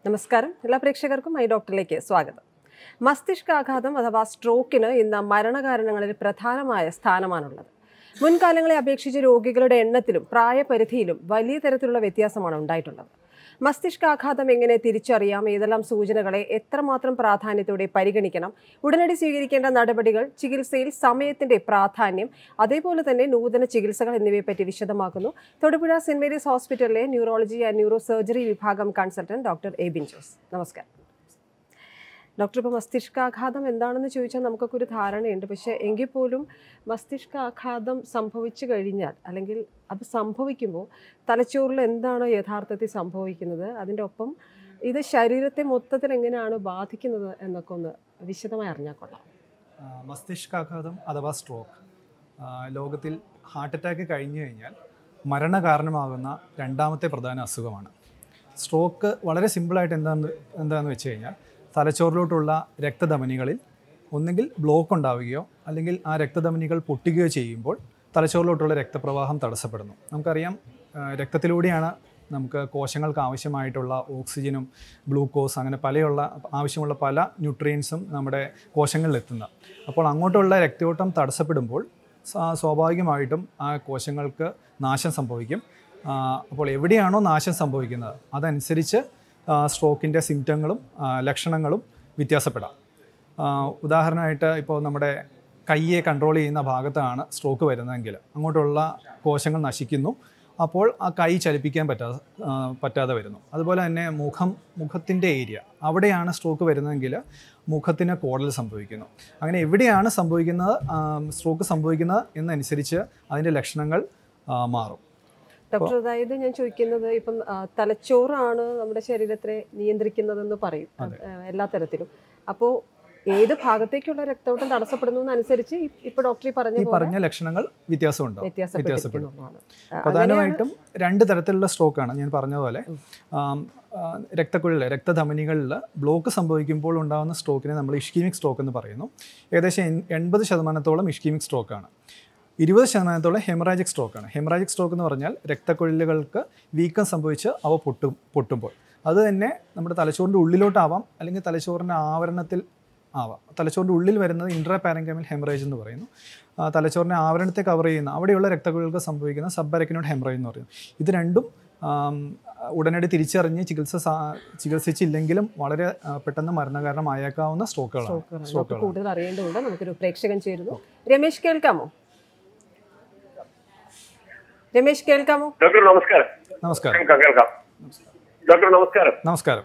നമസ്കാരം എല്ലാ പ്രേക്ഷകർക്കും ഐ ഡോക്ടറിലേക്ക് സ്വാഗതം മസ്തിഷ്കാഘാതം അഥവാ സ്ട്രോക്കിന് ഇന്ന് മരണകാരണങ്ങളിൽ പ്രധാനമായ സ്ഥാനമാണുള്ളത് മുൻകാലങ്ങളെ അപേക്ഷിച്ച് രോഗികളുടെ എണ്ണത്തിലും പ്രായപരിധിയിലും വലിയ തരത്തിലുള്ള വ്യത്യാസമാണ് ഉണ്ടായിട്ടുള്ളത് മസ്തിഷ്കാഘാതം എങ്ങനെ തിരിച്ചറിയാം ഏതെല്ലാം സൂചനകളെ എത്രമാത്രം പ്രാധാന്യത്തോടെ പരിഗണിക്കണം ഉടനടി സ്വീകരിക്കേണ്ട നടപടികൾ ചികിത്സയിൽ സമയത്തിന്റെ പ്രാധാന്യം അതേപോലെ തന്നെ നൂതന ചികിത്സകൾ എന്നിവയെപ്പറ്റി വിശദമാക്കുന്നു തൊടുപുഴ സെന്റ് മേരീസ് ഹോസ്പിറ്റലിലെ ന്യൂറോളജി ആൻഡ് ന്യൂറോ സർജറി വിഭാഗം കൺസൾട്ടന്റ് ഡോക്ടർ എബിൻ ജോസ് നമസ്കാരം ഡോക്ടർ ഇപ്പോൾ മസ്തിഷ്കാഘാതം എന്താണെന്ന് ചോദിച്ചാൽ നമുക്കൊക്കെ ഒരു ധാരണയുണ്ട് പക്ഷേ എങ്കിൽ പോലും മസ്തിഷ്കാഘാതം സംഭവിച്ചു കഴിഞ്ഞാൽ അല്ലെങ്കിൽ അത് സംഭവിക്കുമ്പോൾ തലച്ചോറിൽ എന്താണ് യഥാർത്ഥത്തിൽ സംഭവിക്കുന്നത് അതിൻ്റെ ഒപ്പം ഇത് ശരീരത്തെ മൊത്തത്തിൽ എങ്ങനെയാണ് ബാധിക്കുന്നത് എന്നൊക്കെ ഒന്ന് വിശദമായി അറിഞ്ഞാൽ കൊള്ളാം ആ, മസ്തിഷ്കാഘാതം അഥവാ സ്ട്രോക്ക് ആ, ലോകത്തിൽ ഹാർട്ട് അറ്റാക്ക് കഴിഞ്ഞു കഴിഞ്ഞാൽ മരണകാരണമാകുന്ന രണ്ടാമത്തെ പ്രധാന അസുഖമാണ് സ്ട്രോക്ക് വളരെ സിമ്പിളായിട്ട് എന്താന്ന് എന്താണെന്ന് വെച്ച് കഴിഞ്ഞാൽ തലച്ചോറിലോട്ടുള്ള രക്തധമനികളിൽ ഒന്നുകിൽ ബ്ലോക്ക് ഉണ്ടാവുകയോ അല്ലെങ്കിൽ ആ രക്തധമനികൾ പൊട്ടുകയോ ചെയ്യുമ്പോൾ തലച്ചോറിലോട്ടുള്ള രക്തപ്രവാഹം തടസ്സപ്പെടുന്നു നമുക്കറിയാം ആ, രക്തത്തിലൂടെയാണ് നമുക്ക് കോശങ്ങൾക്ക് ആവശ്യമായിട്ടുള്ള ഓക്സിജനും ഗ്ലൂക്കോസ് അങ്ങനെ പലയുള്ള ആവശ്യമുള്ള പല ന്യൂട്രിയൻസും നമ്മുടെ കോശങ്ങളിൽ എത്തുന്നത് അപ്പോൾ അങ്ങോട്ടുള്ള രക്തയോട്ടം തടസ്സപ്പെടുമ്പോൾ സ്വാ- സ്വാഭാവികമായിട്ടും ആ കോശങ്ങൾക്ക് നാശം സംഭവിക്കും ആ, അപ്പോൾ എവിടെയാണോ നാശം സംഭവിക്കുന്നത് അതനുസരിച്ച് സ്ട്രോക്കിൻ്റെ സിംറ്റങ്ങളും ലക്ഷണങ്ങളും വ്യത്യാസപ്പെടാം ആ, ഉദാഹരണമായിട്ട് ഇപ്പോൾ നമ്മുടെ കയ്യെ കൺട്രോൾ ചെയ്യുന്ന ഭാഗത്താണ് സ്ട്രോക്ക് വരുന്നതെങ്കിൽ അങ്ങോട്ടുള്ള കോശങ്ങൾ നശിക്കുന്നു അപ്പോൾ ആ കൈ ചലിപ്പിക്കാൻ പറ്റാതെ ആ, പറ്റാതെ വരുന്നു അതുപോലെ തന്നെ മുഖം മുഖത്തിൻ്റെ ഏരിയ അവിടെയാണ് സ്ട്രോക്ക് വരുന്നതെങ്കിൽ മുഖത്തിന് കോടൽ സംഭവിക്കുന്നു അങ്ങനെ എവിടെയാണ് സംഭവിക്കുന്നത് സ്ട്രോക്ക് സംഭവിക്കുന്നത് എന്നനുസരിച്ച് അതിൻ്റെ ലക്ഷണങ്ങൾ ആ, മാറും ഡോക്ടർ അതായത് ഞാൻ ചോദിക്കുന്നത് ഇപ്പം ആ, തലച്ചോറാണ് നമ്മുടെ ശരീരത്തെ നിയന്ത്രിക്കുന്നതെന്ന് പറയും അതെ. ആ, എല്ലാ തരത്തിലും അപ്പോൾ ഏത് ഭാഗത്തേക്കുള്ള രക്തോട്ടം തടസ്സപ്പെടുന്നു എന്നനുസരിച്ച് ഇ- ഇപ്പൊ ഡോക്ടർ ഈ പറഞ്ഞ ഈ പോലെ പറഞ്ഞ ലക്ഷണങ്ങൾ വ്യത്യാസം ഉണ്ടാവും വ്യത്യാസപ്പെട്ടിരിക്കുന്നതാണ് ആ, പ്രധാനമായിട്ടും രണ്ട് തരത്തിലുള്ള സ്ട്രോക്കാണ് ഞാൻ പറഞ്ഞ പോലെ ആം, ആ, രക്തക്കുഴലിൽ രക്തധമനികളിൽ ബ്ലോക്ക് സംഭവിക്കുമ്പോൾ ഉണ്ടാകുന്ന സ്ട്രോക്കിനെ നമ്മൾ ഇഷ്കീമിക് സ്ട്രോക്ക് എന്ന് പറയുന്നു ഏകദേശം എൺ- എൺപത് ശതമാനത്തോളം ഇഷ്കീമിക് സ്ട്രോക്കാണ് ഇരുപത് ശതമാനത്തോളം ഹെമറാജിക് സ്ട്രോക്കാണ് ഹെമറാജിക് സ്ട്രോക്ക് എന്ന് പറഞ്ഞാൽ രക്തക്കുഴലുകൾക്ക് വീക്കം സംഭവിച്ച് അവ പൊട്ടും പൊട്ടുമ്പോൾ അത് തന്നെ നമ്മുടെ തലച്ചോറിൻ്റെ ഉള്ളിലോട്ടാവാം അല്ലെങ്കിൽ തലച്ചോറിൻ്റെ ആവരണത്തിൽ ആവാം തലച്ചോറിൻ്റെ ഉള്ളിൽ വരുന്നത് ഇൻട്രാ പാരങ്കമിൽ ഹെമറേജ് എന്ന് പറയുന്നു ആ, തലച്ചോറിൻ്റെ ആവരണത്തെ കവർ ചെയ്യുന്ന അവിടെയുള്ള രക്തക്കുഴലുകൾക്ക് സംഭവിക്കുന്ന സബ്ബരക്കിനോട് ഹെമറേജ് എന്ന് പറയുന്നു ഇത് രണ്ടും ആം, ഉടനടി തിരിച്ചറിഞ്ഞ് ചികിത്സ സാ- ചികിത്സിച്ചില്ലെങ്കിലും വളരെ ആ, പെട്ടെന്ന് മരണകാരണമായേക്കാവുന്ന സ്ട്രോക്കുകളാണ് ഡോക്ടർ സ്ട്രോക്കുകളാണ് കൂടുതൽ അറിയേണ്ടതുണ്ട് നമുക്കൊരു പ്രേക്ഷകൻ ചേരുന്നു രമേശ് കേൾക്കാമോ രമേശ് കേൾക്കാമോ ഡോക്ടർ നമസ്കാരം നമസ്കാരം കേൾക്കാം കേൾക്കാം ഡോക്ടർ നമസ്കാരം നമസ്കാരം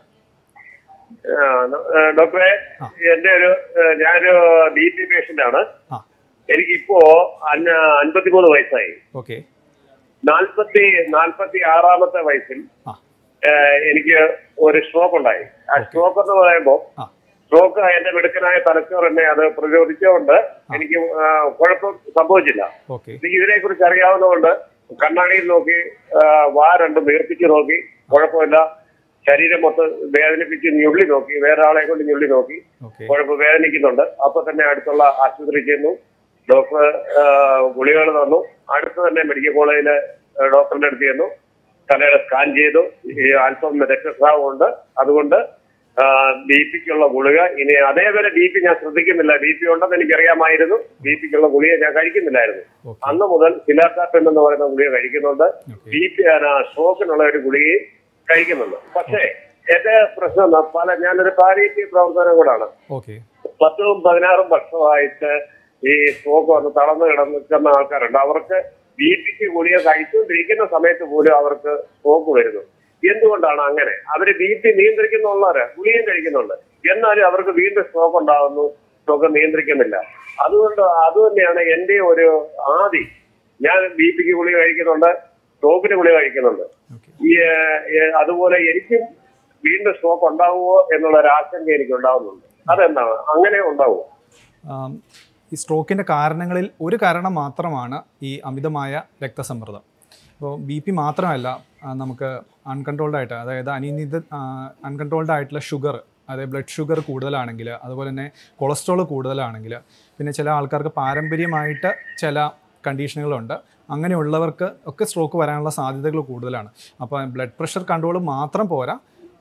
ആ, ന- ആ, ഡോക്ടറെ ആ. എന്റെ ഒരു ആ, ഞാനൊരു ബി പി പേഷ്യന്റ് ആണ് ആ എനിക്കിപ്പോ അന്ന- അൻപത്തിമൂന്ന് വയസ്സായി ഓക്കെ നാൽപ്പത്തി നാൽപ്പത്തി ആറാമത്തെ വയസ്സിൽ ആ ആ, എനിക്ക് ഒരു സ്ട്രോക്ക് ഉണ്ടായി ആ സ്ട്രോക്ക് എന്ന് പറയുമ്പോൾ ആ സ്ട്രോക്ക് എന്റെ മിടുക്കനായ തലച്ചോർ എന്നെ അത് പ്രതിരോധിച്ചുകൊണ്ട് എനിക്ക് ആ, കുഴപ്പം സംഭവിച്ചില്ല ഓക്കെ എനിക്ക് ഇതിനെ കുറിച്ച് അറിയാവുന്നതുകൊണ്ട് കണ്ണാടിയിൽ നോക്കി ആ, വാ രണ്ടും വീർപ്പിച്ച് നോക്കി കുഴപ്പമില്ല ശരീരം മൊത്തം വേദനിപ്പിച്ച് ഞുള്ളി നോക്കി വേറെ ആളെ കൊണ്ട് ഞുള്ളി നോക്കി ഓക്കെ കുഴപ്പം വേദനിക്കുന്നുണ്ട് അപ്പൊ തന്നെ അടുത്തുള്ള ആശുപത്രി ചെന്നു ഡോക്ടർ ഗുളികകൾ തന്നു അടുത്ത് തന്നെ മെഡിക്കൽ കോളേജിലെ ആ, ഡോക്ടറിന്റെ അടുത്ത് ചെന്നു തലയുടെ സ്കാൻ ചെയ്തു ഈ അല്പം രക്തസ്രാവം ഉണ്ട് അതുകൊണ്ട് ബി പിക്കുള്ള ഗുളിക ഇനി അതേവരെ ബി പി ഞാൻ ശ്രദ്ധിക്കുന്നില്ല ബി പി ഉണ്ടെന്ന് എനിക്കറിയാമായിരുന്നു ബി പിക്കുള്ള ഗുളിക ഞാൻ കഴിക്കുന്നില്ലായിരുന്നു ഓക്കെ അന്ന് മുതൽ സിലാക്കാപ്പൻ എന്ന് പറയുന്ന ഗുളിക കഴിക്കുന്നുണ്ട് ഓക്കെ ബി പി സ്ട്രോക്കിനുള്ള ഒരു ഗുളികയും കഴിക്കുന്നുണ്ട് പക്ഷേ എന്റെ പ്രശ്നം എന്താ? പല ഞാനൊരു പാലിയേറ്റീവ് പ്രവർത്തനം കൂടാണ് ഓക്കെ പത്തും പതിനാറും വർഷമായിട്ട് ഈ സ്ട്രോക്ക് വന്ന് തളർന്നു കിടന്നിരിക്കുന്ന ആൾക്കാരുണ്ട് അവർക്ക് ബി പിക്ക് ഗുളിക കഴിച്ചുകൊണ്ടിരിക്കുന്ന സമയത്ത് പോലും അവർക്ക് സ്ട്രോക്ക് വരുന്നു എന്തുകൊണ്ടാണ് അങ്ങനെ അവര് ബി പി നിയന്ത്രിക്കുന്നുള്ളവര് ഗുളികയും കഴിക്കുന്നുണ്ട് എന്നാലും അവർക്ക് വീണ്ടും സ്ട്രോക്ക് ഉണ്ടാകുന്നു സ്ട്രോക്ക് നിയന്ത്രിക്കുന്നില്ല അതുകൊണ്ട് അത് തന്നെയാണ് എന്റെ ഒരു ആദി ഞാൻ ബി പിക്ക് ഗുളിക കഴിക്കുന്നുണ്ട് സ്ട്രോക്കിന് ഗുളിക കഴിക്കുന്നുണ്ട് ഓക്കെ ഈ ഏഹ്, ഏഹ്, അതുപോലെ എനിക്കും വീണ്ടും സ്ട്രോക്ക് ഉണ്ടാവുമോ എന്നുള്ള ഒരു ആശങ്ക എനിക്ക് ഉണ്ടാവുന്നുണ്ട് അതെന്താണ് അങ്ങനെ ഉണ്ടാവുമോ ആം, ഈ സ്ട്രോക്കിൻ്റെ കാരണങ്ങളിൽ ഒരു കാരണം മാത്രമാണ് ഈ അമിതമായ രക്തസമ്മർദ്ദം ഇപ്പോൾ ബി പി മാത്രമല്ല ആ, നമുക്ക് അൺകൺട്രോൾഡ് ആയിട്ട് അതായത് അനിയന്ത്രിത അൺകൺട്രോൾഡ് ആയിട്ടുള്ള ഷുഗർ അതായത് ബ്ലഡ് ഷുഗർ കൂടുതലാണെങ്കിൽ അതുപോലെ തന്നെ കൊളസ്ട്രോൾ കൂടുതലാണെങ്കിൽ പിന്നെ ചില ആൾക്കാർക്ക് പാരമ്പര്യമായിട്ട് ചില കണ്ടീഷനുകളുണ്ട് അങ്ങനെയുള്ളവർക്ക് ഒക്കെ സ്ട്രോക്ക് വരാനുള്ള സാധ്യതകൾ കൂടുതലാണ് അപ്പോൾ ബ്ലഡ് പ്രഷർ കൺട്രോൾ മാത്രം പോരാ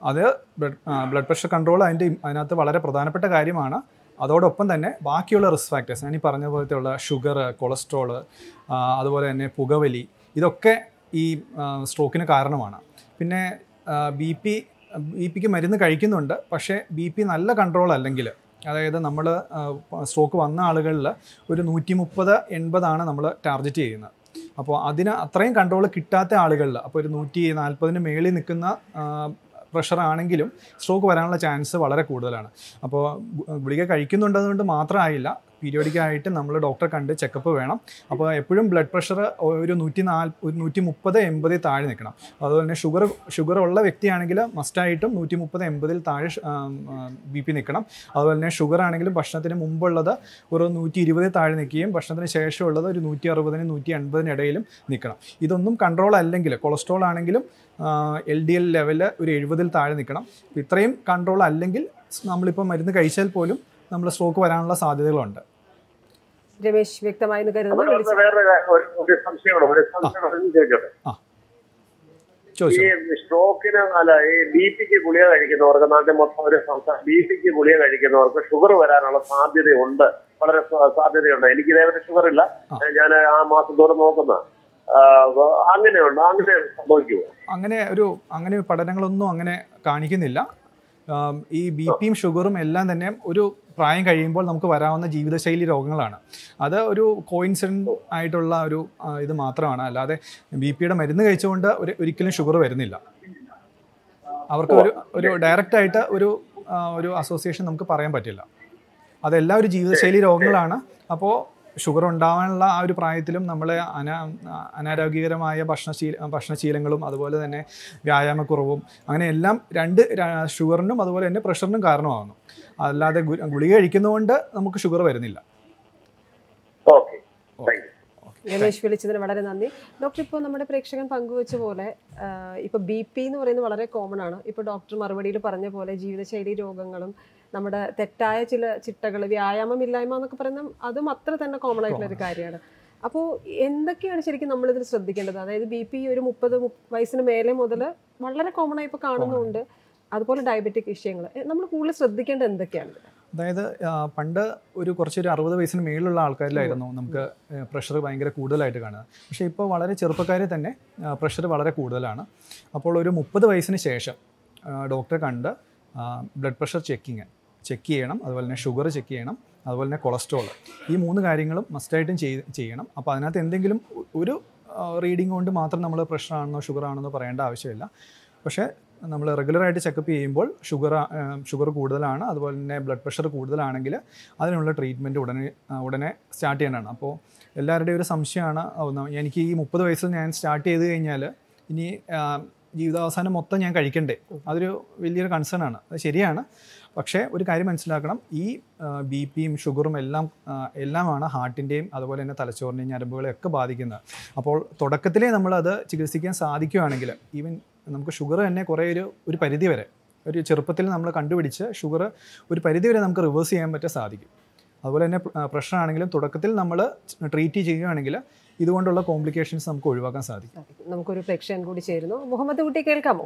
അത് ബ്ലഡ് ബ്ലഡ് പ്രഷർ കൺട്രോൾ അതിൻ്റെ അതിനകത്ത് വളരെ പ്രധാനപ്പെട്ട കാര്യമാണ് അതോടൊപ്പം തന്നെ ബാക്കിയുള്ള റിസ്ക് ഫാക്ടേഴ്സ് ഞാൻ ഈ പറഞ്ഞ പോലത്തെയുള്ള ഷുഗർ കൊളസ്ട്രോൾ അതുപോലെ തന്നെ പുകവലി ഇതൊക്കെ ഈ സ്ട്രോക്കിന് കാരണമാണ് പിന്നെ ബി പി ബി പിക്ക് മരുന്ന് കഴിക്കുന്നുണ്ട് പക്ഷേ ബി പി നല്ല കൺട്രോൾ അല്ലെങ്കിൽ അതായത് നമ്മൾ സ്ട്രോക്ക് വന്ന ആളുകളിൽ ഒരു നൂറ്റി മുപ്പത് എൺപതാണ് നമ്മൾ ടാർഗറ്റ് ചെയ്യുന്നത് അപ്പോൾ അതിന് അത്രയും കൺട്രോൾ കിട്ടാത്ത ആളുകളിൽ അപ്പോൾ ഒരു നൂറ്റി നാൽപ്പതിന് മേളിൽ നിൽക്കുന്ന പ്രഷർ ആണെങ്കിലും സ്ട്രോക്ക് വരാനുള്ള ചാൻസ് വളരെ കൂടുതലാണ് അപ്പോൾ ഗു- ഗുളിക കഴിക്കുന്നുണ്ടതുകൊണ്ട് മാത്രമായില്ല പീരിയോഡിക്കായിട്ട് നമ്മൾ ഡോക്ടറെ കണ്ട് ചെക്കപ്പ് വേണം അപ്പോൾ എപ്പോഴും ബ്ലഡ് പ്രഷർ ഒരു നൂറ്റി നാല് ഒരു നൂറ്റി മുപ്പത് എൺപതിൽ താഴെ നിൽക്കണം അതുപോലെ തന്നെ ഷുഗർ ഷുഗർ ഉള്ള വ്യക്തിയാണെങ്കിൽ മസ്റ്റായിട്ടും നൂറ്റി മുപ്പത് എൺപതിൽ താഴെ ബി പി നിൽക്കണം അതുപോലെ തന്നെ ഷുഗർ ആണെങ്കിലും ഭക്ഷണത്തിന് മുമ്പുള്ളത് ഒരു നൂറ്റി ഇരുപതിൽ താഴെ നിൽക്കുകയും ഭക്ഷണത്തിന് ശേഷമുള്ളത് ഒരു നൂറ്റി അറുപതിന് നൂറ്റി അൻപതിന് ഇടയിലും നിൽക്കണം ഇതൊന്നും കൺട്രോൾ അല്ലെങ്കിൽ കൊളസ്ട്രോൾ ആണെങ്കിലും എൽ ഡി എൽ ലെവല് ഒരു എഴുപതിൽ താഴെ നിൽക്കണം അപ്പോൾ ഇത്രയും കൺട്രോൾ അല്ലെങ്കിൽ നമ്മളിപ്പോൾ മരുന്ന് കഴിച്ചാൽ പോലും നമ്മൾ സ്ട്രോക്ക് വരാനുള്ള സാധ്യതകളുണ്ട് രമേശ് വ്യക്തമായി എന്ന് കരുതുന്നു അവിടെ വിളിച്ച- വേറെ ഒരു- ഒരു സംശയമാണ് ഒരു സംശയം ഒന്ന് ചോദിച്ചോട്ടെ ഈ ചോദിച്ചു സ്ട്രോക്കിന് അല്ല ഈ ബി പിക്ക് ഗുളിക കഴിക്കുന്നവർക്ക് നാട്ടിൽ മൊത്തം ഒരു സംസ്ഥാനം ബി പിക്ക് ഗുളിക കഴിക്കുന്നവർക്ക് ഷുഗർ വരാനുള്ള സാധ്യതയുണ്ട് വളരെ സ- സാധ്യതയുണ്ട് എനിക്ക് ഇതേവരെ ഷുഗർ ഇല്ല ആ. ഞാൻ ആ മാസം തോറും നോക്കുന്ന അങ്ങനെയുണ്ട് അങ്ങനെ സംഭവിക്കുമോ അങ്ങനെ ഒരു അങ്ങനെ പഠനങ്ങളൊന്നും അങ്ങനെ കാണിക്കുന്നില്ല ആം, ഈ ബി പിയും ഷുഗറും എല്ലാം തന്നെ ഒരു പ്രായം കഴിയുമ്പോൾ നമുക്ക് വരാവുന്ന ജീവിതശൈലി രോഗങ്ങളാണ് അത് ഒരു കോയിൻസിഡൻ്റ് ആയിട്ടുള്ള ഒരു ആ, ഇത് മാത്രമാണ് അല്ലാതെ ബി പിയുടെ മരുന്ന് കഴിച്ചുകൊണ്ട് ഒരു ഒരിക്കലും ഷുഗർ വരുന്നില്ല അവർക്ക് ഒരു ഒരു ഡയറക്റ്റ് ആയിട്ട് ഒരു ആ, ഒരു അസോസിയേഷൻ നമുക്ക് പറയാൻ പറ്റില്ല അതെല്ലാം ഒരു ജീവിതശൈലി രോഗങ്ങളാണ് അപ്പോൾ ഷുഗർ ഉണ്ടാവാനുള്ള ആ ഒരു പ്രായത്തിലും നമ്മൾ അനാ അനാരോഗ്യകരമായ ഭക്ഷണശീല ഭക്ഷണശീലങ്ങളും അതുപോലെ തന്നെ വ്യായാമക്കുറവും അങ്ങനെ എല്ലാം രണ്ട് ര- ഷുഗറിനും അതുപോലെ തന്നെ പ്രഷറിനും കാരണമാകുന്നു അല്ലാതെ ഗു- ഗുളിക കഴിക്കുന്നതുകൊണ്ട് നമുക്ക് ഷുഗർ വരുന്നില്ല ഓക്കെ താങ്ക് യു രമേശ് വിളിച്ചതിന് വളരെ നന്ദി ഡോക്ടർ ഇപ്പോൾ നമ്മുടെ പ്രേക്ഷകൻ പങ്കുവച്ച പോലെ ഇപ്പോൾ ബി പി എന്ന് പറയുന്നത് വളരെ കോമൺ ആണ് ഇപ്പോൾ ഡോക്ടർ മറുപടിയിൽ പറഞ്ഞ പോലെ ജീവിതശൈലി രോഗങ്ങളും നമ്മുടെ തെറ്റായ ചില ചിട്ടകൾ വ്യായാമമില്ലായ്മ എന്നൊക്കെ പറയുന്ന അതും അത്ര തന്നെ കോമൺ ആയിട്ടുള്ള ഒരു കാര്യമാണ് അപ്പോൾ എന്തൊക്കെയാണ് ശരിക്കും നമ്മളിതിൽ ശ്രദ്ധിക്കേണ്ടത് അതായത് ബി പി ഒരു മുപ്പത് വയസ്സിന് മേലെ മുതൽ വളരെ കോമൺ ആയി ഇപ്പോൾ കാണുന്നുണ്ട് അതുപോലെ ഡയബറ്റിക് വിഷയങ്ങൾ നമ്മൾ കൂടുതൽ ശ്രദ്ധിക്കേണ്ടത് എന്തൊക്കെയാണ് ഇതിൽ? അതായത് ആ, പണ്ട് ഒരു കുറച്ചൊരു അറുപത് വയസ്സിന് മേളിലുള്ള ആൾക്കാരിലായിരുന്നു നമുക്ക് പ്രഷർ ഭയങ്കര കൂടുതലായിട്ട് കാണുക പക്ഷേ ഇപ്പോൾ വളരെ ചെറുപ്പക്കാരെ തന്നെ പ്രഷർ വളരെ കൂടുതലാണ് അപ്പോൾ ഒരു മുപ്പത് വയസ്സിന് ശേഷം ആ, ഡോക്ടറെ കണ്ട് ബ്ലഡ് പ്രഷർ ചെക്കിങ് ചെക്ക് ചെയ്യണം അതുപോലെ തന്നെ ഷുഗർ ചെക്ക് ചെയ്യണം അതുപോലെ തന്നെ കൊളസ്ട്രോൾ ഈ മൂന്ന് കാര്യങ്ങളും മസ്റ്റായിട്ടും ചെയ്- ചെയ്യണം അപ്പോൾ അതിനകത്ത് എന്തെങ്കിലും ഒ- ഒരു റീഡിംഗ് കൊണ്ട് മാത്രം നമ്മൾ പ്രഷർ ആണെന്നോ ഷുഗർ ആണെന്നോ പറയേണ്ട ആവശ്യമില്ല പക്ഷേ നമ്മൾ റെഗുലറായിട്ട് ചെക്കപ്പ് ചെയ്യുമ്പോൾ ഷുഗർ ഷുഗർ കൂടുതലാണ് അതുപോലെ തന്നെ ബ്ലഡ് പ്രഷർ കൂടുതലാണെങ്കിൽ അതിനുള്ള ട്രീറ്റ്മെൻറ്റ് ഉടനെ ആ, ഉടനെ സ്റ്റാർട്ട് ചെയ്യേണ്ടതാണ് അപ്പോൾ എല്ലാവരുടെയും ഒരു സംശയമാണ് ഓ, ന- എനിക്ക് ഈ മുപ്പത് വയസ്സിൽ ഞാൻ സ്റ്റാർട്ട് ചെയ്ത് കഴിഞ്ഞാൽ ഇനി ആ, ജീവിതാവസാനം മൊത്തം ഞാൻ കഴിക്കണ്ടേ അതൊരു വലിയൊരു കൺസേൺ ആണ് അത് ശരിയാണ് പക്ഷേ ഒരു കാര്യം മനസ്സിലാക്കണം ഈ ബി പിയും ഷുഗറും എല്ലാം ആ, എല്ലാമാണ് ഹാർട്ടിൻ്റെയും അതുപോലെ തന്നെ തലച്ചോറിൻ്റെയും ഞരമ്പുകളെയും ഒക്കെ ബാധിക്കുന്നത് അപ്പോൾ തുടക്കത്തിലേ നമ്മളത് ചികിത്സിക്കാൻ സാധിക്കുകയാണെങ്കിൽ ഈവൻ നമുക്ക് ഷുഗർ തന്നെ കുറേ ഒരു ഒരു പരിധി വരെ ഒരു ചെറുപ്പത്തിൽ നമ്മൾ കണ്ടുപിടിച്ച് ഷുഗർ ഒരു പരിധി വരെ നമുക്ക് റിവേഴ്സ് ചെയ്യാൻ പറ്റാൻ സാധിക്കും അതുപോലെ തന്നെ പ്രഷർ ആണെങ്കിലും തുടക്കത്തിൽ നമ്മൾ ട്രീറ്റ് ചെയ്യുകയാണെങ്കിൽ ഇതുകൊണ്ടുള്ള കോംപ്ലിക്കേഷൻസ് നമുക്ക് ഒഴിവാക്കാൻ സാധിക്കും സാധിക്കും. നമുക്കൊരു പ്രേക്ഷകൻ കൂടി ചേരുന്നു മുഹമ്മദ് കുട്ടി കേൾക്കാമോ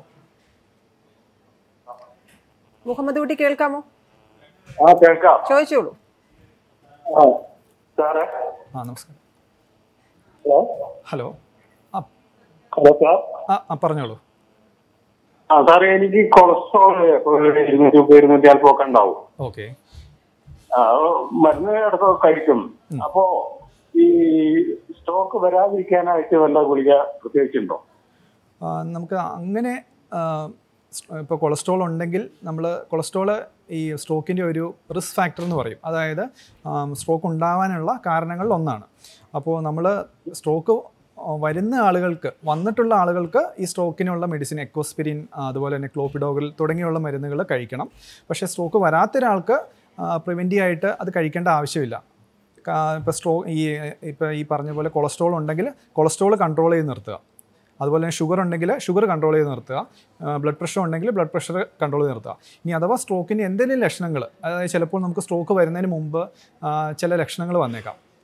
മുഹമ്മദ് കുട്ടി കേൾക്കാമോ ആ കേൾക്കാം ചോദിച്ചോളൂ ആ സാറേ ആ നമസ്കാരം ഹലോ ഹലോ ആ ഹലോ സാർ ആ ആ പറഞ്ഞോളൂ ആ സാറേ എനിക്ക് കൊളസ്ട്രോൾ ഇരുന്നൂറ്റി മുപ്പത് ഇരുന്നൂറ്റി അല്പമൊക്കെ ഉണ്ടാവും ഓക്കെ ആ, മരുന്ന് ഇടയ്ക്ക് കഴിക്കും അപ്പോ ഈ സ്റ്റോക്ക് വരാതിരിക്കാനായിട്ട് വല്ല ഗുളിക പ്രത്യേകിച്ചുണ്ടോ ആ, നമുക്ക് അങ്ങനെ ഇപ്പോൾ കൊളസ്ട്രോൾ ഉണ്ടെങ്കിൽ നമ്മൾ കൊളസ്ട്രോൾ ഈ സ്ട്രോക്കിൻ്റെ ഒരു റിസ്ക് ഫാക്ടർ എന്ന് പറയും അതായത് സ്ട്രോക്ക് ഉണ്ടാവാനുള്ള കാരണങ്ങളിൽ ഒന്നാണ് അപ്പോൾ നമ്മൾ സ്ട്രോക്ക് വരുന്ന ആളുകൾക്ക് വന്നിട്ടുള്ള ആളുകൾക്ക് ഈ സ്ട്രോക്കിനുള്ള മെഡിസിൻ എക്കോസ്പിരിൻ അതുപോലെ തന്നെ ക്ലോപ്പിഡോഗിൽ തുടങ്ങിയുള്ള മരുന്നുകൾ കഴിക്കണം പക്ഷേ സ്ട്രോക്ക് വരാത്ത ഒരാൾക്ക് പ്രിവെൻറ്റീവ് ആയിട്ട് അത് കഴിക്കേണ്ട ആവശ്യമില്ല ഇപ്പോൾ സ്ട്രോ ഈ ഇപ്പോൾ ഈ പറഞ്ഞ പോലെ കൊളസ്ട്രോൾ ഉണ്ടെങ്കിൽ കൊളസ്ട്രോൾ കൺട്രോൾ ചെയ്ത് നിർത്തുക അതുപോലെ തന്നെ ഷുഗർ ഉണ്ടെങ്കിൽ ഷുഗർ കൺട്രോൾ ചെയ്ത് നിർത്തുക ബ്ലഡ് പ്രഷർ ഉണ്ടെങ്കിൽ ബ്ലഡ് പ്രഷർ കൺട്രോൾ ചെയ്ത് നിർത്തുക ഇനി അഥവാ സ്ട്രോക്കിൻ്റെ എന്തെങ്കിലും ലക്ഷണങ്ങൾ അതായത് ചിലപ്പോൾ നമുക്ക് സ്ട്രോക്ക് വരുന്നതിന് മുമ്പ് ആ, ചില ലക്ഷണങ്ങൾ വന്നേക്കാം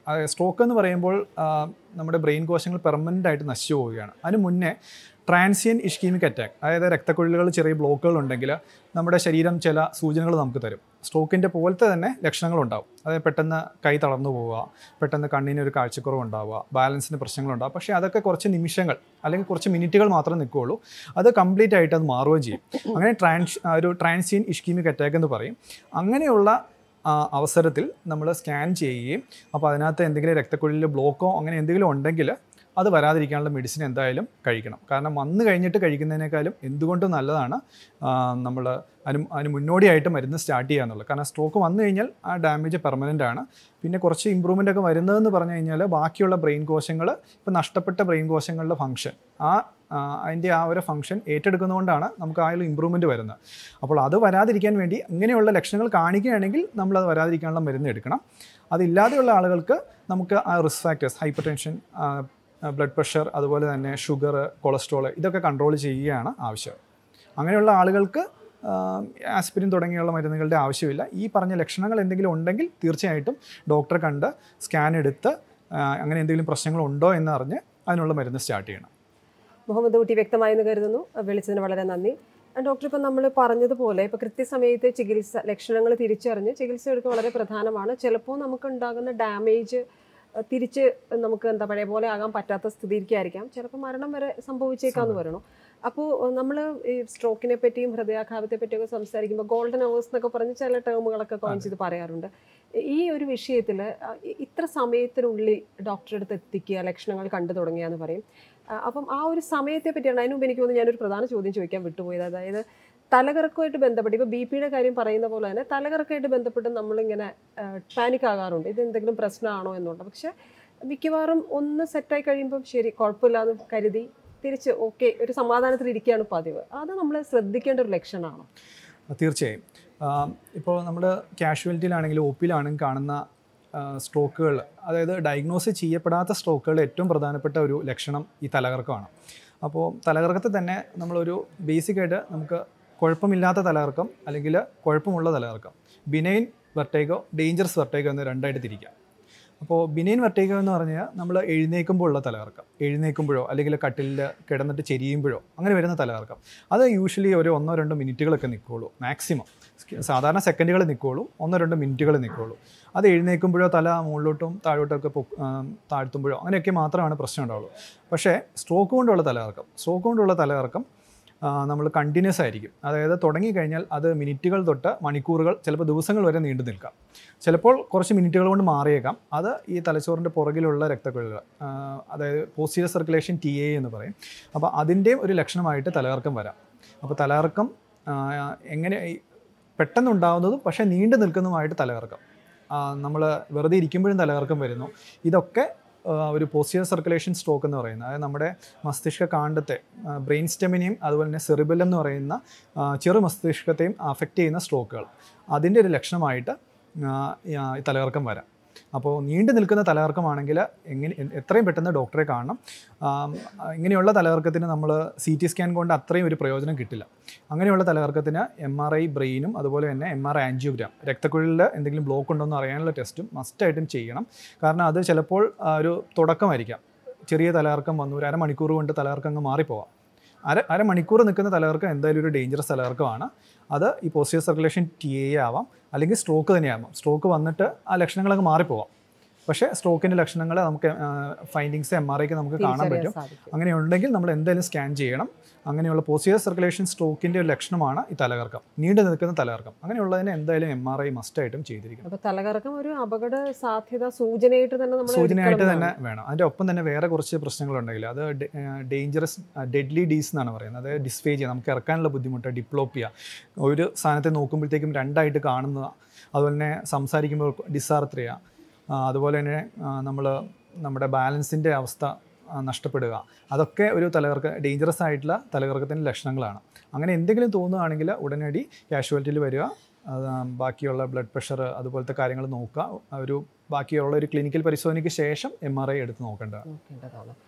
സ്ട്രോക്ക് എന്ന് പറയുമ്പോൾ ആ, നമ്മുടെ ബ്രെയിൻ കോശങ്ങൾ പെർമനൻ്റ് ആയിട്ട് നശിച്ചു പോവുകയാണ് അതിന് മുന്നേ ട്രാൻസിയൻ ഇഷ്കീമിക് അറ്റാക്ക് അതായത് രക്തക്കുഴലുകൾ ചെറിയ ബ്ലോക്കുകൾ ഉണ്ടെങ്കിൽ നമ്മുടെ ശരീരം ചില സൂചനകൾ നമുക്ക് തരും സ്ട്രോക്കിൻ്റെ പോലത്തെ തന്നെ ലക്ഷണങ്ങളുണ്ടാവും അതായത് പെട്ടെന്ന് കൈ തളർന്നു പോവുക പെട്ടെന്ന് കണ്ണിന് ഒരു കാഴ്ചക്കുറവ് ഉണ്ടാവുക ബാലൻസിന് പ്രശ്നങ്ങളുണ്ടാവും പക്ഷേ അതൊക്കെ കുറച്ച് നിമിഷങ്ങൾ അല്ലെങ്കിൽ കുറച്ച് മിനിറ്റുകൾ മാത്രം നിൽക്കുകയുള്ളൂ അത് കംപ്ലീറ്റ് ആയിട്ട് അത് മാറുകയും ചെയ്യും അങ്ങനെ ട്രാൻസ് ഒരു ട്രാൻസിയൻ ഇഷ്കീമിക് അറ്റാക്ക് എന്ന് പറയും അങ്ങനെയുള്ള ആ, അവസരത്തിൽ നമ്മൾ സ്കാൻ ചെയ്യുകയും അപ്പോൾ അതിനകത്ത് എന്തെങ്കിലും രക്തക്കുഴലിൽ ബ്ലോക്കോ അങ്ങനെ എന്തെങ്കിലും ഉണ്ടെങ്കിൽ അത് വരാതിരിക്കാനുള്ള മെഡിസിൻ എന്തായാലും കഴിക്കണം കാരണം വന്നു കഴിഞ്ഞിട്ട് കഴിക്കുന്നതിനേക്കാളും എന്തുകൊണ്ടും നല്ലതാണ് നമ്മൾ അതിന് അതിന് മുന്നോടിയായിട്ട് മരുന്ന് സ്റ്റാർട്ട് ചെയ്യുക എന്നുള്ളത് കാരണം സ്ട്രോക്ക് വന്നു കഴിഞ്ഞാൽ ആ ഡാമേജ് പെർമനൻ്റ് ആണ് പിന്നെ കുറച്ച് ഇമ്പ്രൂവ്മെൻ്റ് ഒക്കെ വരുന്നതെന്ന് പറഞ്ഞു കഴിഞ്ഞാൽ ബാക്കിയുള്ള ബ്രെയിൻ കോശങ്ങൾ ഇപ്പോൾ നഷ്ടപ്പെട്ട ബ്രെയിൻ കോശങ്ങളുടെ ഫംഗ്ഷൻ ആ ആ, അതിൻ്റെ ആ ഒരു ഫംഗ്ഷൻ ഏറ്റെടുക്കുന്നതുകൊണ്ടാണ് നമുക്ക് ആ ഒരു ഇമ്പ്രൂവ്മെൻറ്റ് വരുന്നത് അപ്പോൾ അത് വരാതിരിക്കാൻ വേണ്ടി ഇങ്ങനെയുള്ള ലക്ഷണങ്ങൾ കാണിക്കുകയാണെങ്കിൽ നമ്മൾ അത് വരാതിരിക്കാനുള്ള മരുന്ന് എടുക്കണം അതില്ലാതെയുള്ള ആളുകൾക്ക് നമുക്ക് ആ risk factors hypertension blood pressure അതുപോലെ തന്നെ ഷുഗർ കൊളസ്ട്രോൾ ഇതൊക്കെ കൺട്രോൾ ചെയ്യുകയാണ് ആവശ്യം അങ്ങനെയുള്ള ആളുകൾക്ക് ആസ്പിരിൻ തുടങ്ങിയുള്ള മരുന്നുകളുടെ ആവശ്യമില്ല ഈ പറഞ്ഞ ലക്ഷണങ്ങൾ എന്തെങ്കിലും ഉണ്ടെങ്കിൽ തീർച്ചയായിട്ടും ഡോക്ടറെ കണ്ട് സ്കാൻ എടുത്ത് ആ, അങ്ങനെ എന്തെങ്കിലും പ്രശ്നങ്ങളുണ്ടോ എന്നറിഞ്ഞ് അതിനുള്ള മരുന്ന് സ്റ്റാർട്ട് ചെയ്യണം മുഹമ്മദ് കുട്ടി വ്യക്തമായെന്ന് കരുതുന്നു വിളിച്ചതിന് വളരെ നന്ദി ഡോക്ടർ ഇപ്പം നമ്മൾ പറഞ്ഞതുപോലെ ഇപ്പോൾ കൃത്യസമയത്ത് ചികിത്സ ലക്ഷണങ്ങൾ തിരിച്ചറിഞ്ഞ് ചികിത്സ എടുക്കുക വളരെ പ്രധാനമാണ് ചിലപ്പോൾ നമുക്ക് ഉണ്ടാകുന്ന ഡാമേജ് അഹ് തിരിച്ച് നമുക്ക് എന്താ പഴയ പോലെ ആകാൻ പറ്റാത്ത സ്ഥിതിയിരിക്കായിരിക്കാം ചിലപ്പോൾ മരണം വരെ സംഭവിച്ചേക്കാന്ന് പറയണു അപ്പോൾ നമ്മൾ ഈ സ്ട്രോക്കിനെ പറ്റിയും ഹൃദയാഘാതത്തെ പറ്റിയൊക്കെ സംസാരിക്കുമ്പോൾ ഗോൾഡൻ അവേഴ്സ് എന്നൊക്കെ പറഞ്ഞ് ചില ടേമുകളൊക്കെ കോയിൻ ചെയ്ത് പറയാറുണ്ട് ഈ ഒരു വിഷയത്തിൽ ഇത്ര സമയത്തിനുള്ളിൽ ഡോക്ടറെ അടുത്ത് എത്തിക്കുക ലക്ഷണങ്ങൾ കണ്ടു തുടങ്ങിയെന്ന് പറയും ആ, അപ്പം ആ ഒരു സമയത്തെ പറ്റിയാണ് അതിന് മുമ്പ് എനിക്ക് തോന്നുന്നു ഞാനൊരു പ്രധാന ചോദ്യം ചോദിക്കാൻ വിട്ടുപോയത് അതായത് തലകറക്കമായിട്ട് ബന്ധപ്പെട്ട് ഇപ്പോൾ ബി പിയുടെ കാര്യം പറയുന്ന പോലെ തന്നെ തലകറക്കമായിട്ട് ബന്ധപ്പെട്ട് നമ്മളിങ്ങനെ പാനിക് ആകാറുണ്ട് ഇത് എന്തെങ്കിലും പ്രശ്നമാണോ എന്നുണ്ട് പക്ഷെ മിക്കവാറും ഒന്ന് സെറ്റായി കഴിയുമ്പം ശരി കുഴപ്പമില്ലാന്ന് കരുതി തിരിച്ച് ഓക്കെ ഒരു സമാധാനത്തിൽ ഇരിക്കുകയാണ് പതിവ് അത് നമ്മൾ ശ്രദ്ധിക്കേണ്ട ഒരു ലക്ഷണമാണോ തീർച്ചയായും ഇപ്പോൾ നമ്മൾ കാഷ്വാലിറ്റിയിലാണെങ്കിലും ഒ പിയിലാണെങ്കിലും കാണുന്ന സ്ട്രോക്കുകൾ അതായത് ഡയഗ്നോസ് ചെയ്യപ്പെടാത്ത സ്ട്രോക്കുകൾ ഏറ്റവും പ്രധാനപ്പെട്ട ഒരു ലക്ഷണം ഈ തലകറക്കമാണ് അപ്പോൾ തലകറക്കത്തിൽ തന്നെ നമ്മളൊരു ബേസിക്കായിട്ട് നമുക്ക് കുഴപ്പമില്ലാത്ത തലകറക്കം അല്ലെങ്കിൽ കുഴപ്പമുള്ള തലകറക്കം ബിനൈൻ വെർട്ടേഗോ ഡേഞ്ചറസ് വെർട്ടേഗോ എന്ന് രണ്ടായിട്ട് തിരിക്കാം അപ്പോൾ ബിനൈൻ വെർട്ടേഗോ എന്ന് പറഞ്ഞാൽ നമ്മൾ എഴുന്നേൽക്കുമ്പോൾ ഉള്ള തലകറക്കം എഴുന്നേൽക്കുമ്പോഴോ അല്ലെങ്കിൽ കട്ടിലിൽ കിടന്നിട്ട് ചെരിയുമ്പോഴോ അങ്ങനെ വരുന്ന തലകറക്കം അത് യൂഷ്വലി ഒരു ഒന്നോ രണ്ടോ മിനിറ്റുകളൊക്കെ നിൽക്കുകയുള്ളൂ മാക്സിമം സാധാരണ സെക്കൻഡുകൾ നിൽക്കുകയുള്ളൂ ഒന്നോ രണ്ടോ മിനിറ്റുകൾ നിൽക്കുകയുള്ളൂ അത് എഴുന്നേൽക്കുമ്പോഴോ തല മുകളിലോട്ടും താഴോട്ടൊക്കെ പൊ ആ, താഴ്ത്തുമ്പോഴോ അങ്ങനെയൊക്കെ മാത്രമാണ് പ്രശ്നം ഉണ്ടാവുള്ളൂ പക്ഷേ സ്ട്രോക്ക് കൊണ്ടുള്ള തലകറക്കം സ്ട്രോക്ക് കൊണ്ടുള്ള തലകറക്കം നമ്മൾ കണ്ടിന്യൂസ് ആയിരിക്കും അതായത് തുടങ്ങിക്കഴിഞ്ഞാൽ അത് മിനിറ്റുകൾ തൊട്ട് മണിക്കൂറുകൾ ചിലപ്പോൾ ദിവസങ്ങൾ വരെ നീണ്ടു നിൽക്കാം ചിലപ്പോൾ കുറച്ച് മിനിറ്റുകൾ കൊണ്ട് മാറിയേക്കാം അത് ഈ തലച്ചോറിൻ്റെ പുറകിലുള്ള രക്തക്കുഴലുകൾ ആ, അതായത് പോസ്റ്റീരിയർ സർക്കുലേഷൻ ടി എ എന്ന് പറയും അപ്പോൾ അതിൻ്റെയും ഒരു ലക്ഷണമായിട്ട് തലകറക്കം വരാം അപ്പോൾ തലകറക്കം ആ, എങ്ങനെ ഈ പെട്ടെന്ന് ഉണ്ടാകുന്നതും പക്ഷേ നീണ്ടു നിൽക്കുന്നതുമായിട്ട് തലകറക്കം നമ്മൾ വെറുതെ ഇരിക്കുമ്പോഴും തലകറക്കം വരുന്നു ഇതൊക്കെ ആ, ഒരു പോസ്റ്റീരിയർ സർക്കുലേഷൻ സ്ട്രോക്ക് എന്ന് പറയുന്നത് അതായത് നമ്മുടെ മസ്തിഷ്ക കാണ്ഡത്തെ ബ്രെയിൻ സ്റ്റെമിനെയും അതുപോലെ തന്നെ സെറിബലം എന്ന് പറയുന്ന ആ, ചെറു മസ്തിഷ്കത്തെയും അഫക്റ്റ് ചെയ്യുന്ന സ്ട്രോക്കുകൾ അതിൻ്റെ ഒരു ലക്ഷണമായിട്ട് ആ, ഈ തലകറക്കം വരാം അപ്പോൾ നീണ്ടു നിൽക്കുന്ന തലകറക്കമാണെങ്കിൽ എങ്ങനെ എ- എത്രയും പെട്ടെന്ന് ഡോക്ടറെ കാണണം ആം, ഇങ്ങനെയുള്ള തലകറക്കത്തിന് നമ്മൾ സി ടി സ്കാൻ കൊണ്ട് അത്രയും ഒരു പ്രയോജനം കിട്ടില്ല അങ്ങനെയുള്ള തലകറക്കത്തിന് എം ആർ ഐ ബ്രെയിനും അതുപോലെ തന്നെ എം ആർ ഐ ആൻജിയോഗ്രാം രക്തക്കുഴലിൽ എന്തെങ്കിലും ബ്ലോക്ക് ഉണ്ടോ എന്ന് അറിയാനുള്ള ടെസ്റ്റും മസ്റ്റായിട്ടും ചെയ്യണം കാരണം അത് ചിലപ്പോൾ ആ, ഒരു തുടക്കമായിരിക്കാം ചെറിയ തലകറക്കം വന്നു ഒരു അരമണിക്കൂർ കൊണ്ട് തലകറക്കം അങ്ങ് മാറിപ്പോവാം അര അരമണിക്കൂർ നിൽക്കുന്ന തലകറക്കം എന്തായാലും ഒരു ഡേഞ്ചറസ് തലകറക്കമാണ് അത് ഈ പോസ്റ്റീരിയർ സർക്കുലേഷൻ ടി എ ആവാം അല്ലെങ്കിൽ സ്ട്രോക്ക് തന്നെയാവാം സ്ട്രോക്ക് വന്നിട്ട് ആ ലക്ഷണങ്ങളൊക്കെ മാറിപ്പോവാം പക്ഷേ സ്ട്രോക്കിൻ്റെ ലക്ഷണങ്ങൾ നമുക്ക് ഫൈൻഡിങ്സ് എം ആർ ഐക്ക് നമുക്ക് കാണാൻ തിരിച്ചറിയാൻ പറ്റും സാധിക്കും അങ്ങനെ ഉണ്ടെങ്കിൽ നമ്മൾ എന്തായാലും സ്കാൻ ചെയ്യണം അങ്ങനെയുള്ള പോസ്റ്റീരിയർ സർക്കുലേഷൻ സ്ട്രോക്കിൻ്റെ ഒരു ലക്ഷണമാണ് ഈ തലകറക്കം നീണ്ടു നിൽക്കുന്ന തലകറക്കം അങ്ങനെയുള്ളതിന് എന്തായാലും എം ആർ ഐ മസ്റ്റായിട്ടും ചെയ്തിരിക്കണം അപ്പൊ തലകറക്കം ഒരു അപകട സാധ്യത സൂചനയായിട്ട് തന്നെ നമ്മൾ സൂചനയായിട്ട് തന്നെ വേണം അതിൻ്റെ ഒപ്പം തന്നെ വേറെ കുറച്ച് പ്രശ്നങ്ങളുണ്ടെങ്കിൽ അത് ഡേഞ്ചറസ് ഡെഡ്ലി ഡീസ് എന്നാണ് പറയുന്നത് അതായത് ഡിസ്ഫേജിയ നമുക്ക് ഇറക്കാനുള്ള ബുദ്ധിമുട്ട് ഡിപ്ലോപ്പിയ ഒരു സാധനത്തെ നോക്കുമ്പോഴത്തേക്കും രണ്ടായിട്ട് കാണുന്ന അതുപോലെ തന്നെ സംസാരിക്കുമ്പോൾ ഡിസാർത്രയ അതുപോലെ തന്നെ നമ്മൾ നമ്മുടെ ബാലൻസിൻ്റെ അവസ്ഥ ആ, നഷ്ടപ്പെടുക അതൊക്കെ ഒരു തലകർക്ക് ഡേഞ്ചറസ് ആയിട്ടുള്ള തലകറക്കത്തിൻ്റെ ലക്ഷണങ്ങളാണ് അങ്ങനെ എന്തെങ്കിലും തോന്നുകയാണെങ്കിൽ ഉടനടി കാഷ്വാലിറ്റിയിൽ വരിക അത് ബാക്കിയുള്ള ബ്ലഡ് പ്രഷർ അതുപോലത്തെ കാര്യങ്ങൾ നോക്കുക ഒരു ബാക്കിയുള്ള ഒരു ക്ലിനിക്കൽ പരിശോധനയ്ക്ക് ശേഷം എം ആർ ഐ എടുത്ത് നോക്കേണ്ടതാണ് നോക്കേണ്ടതാണ്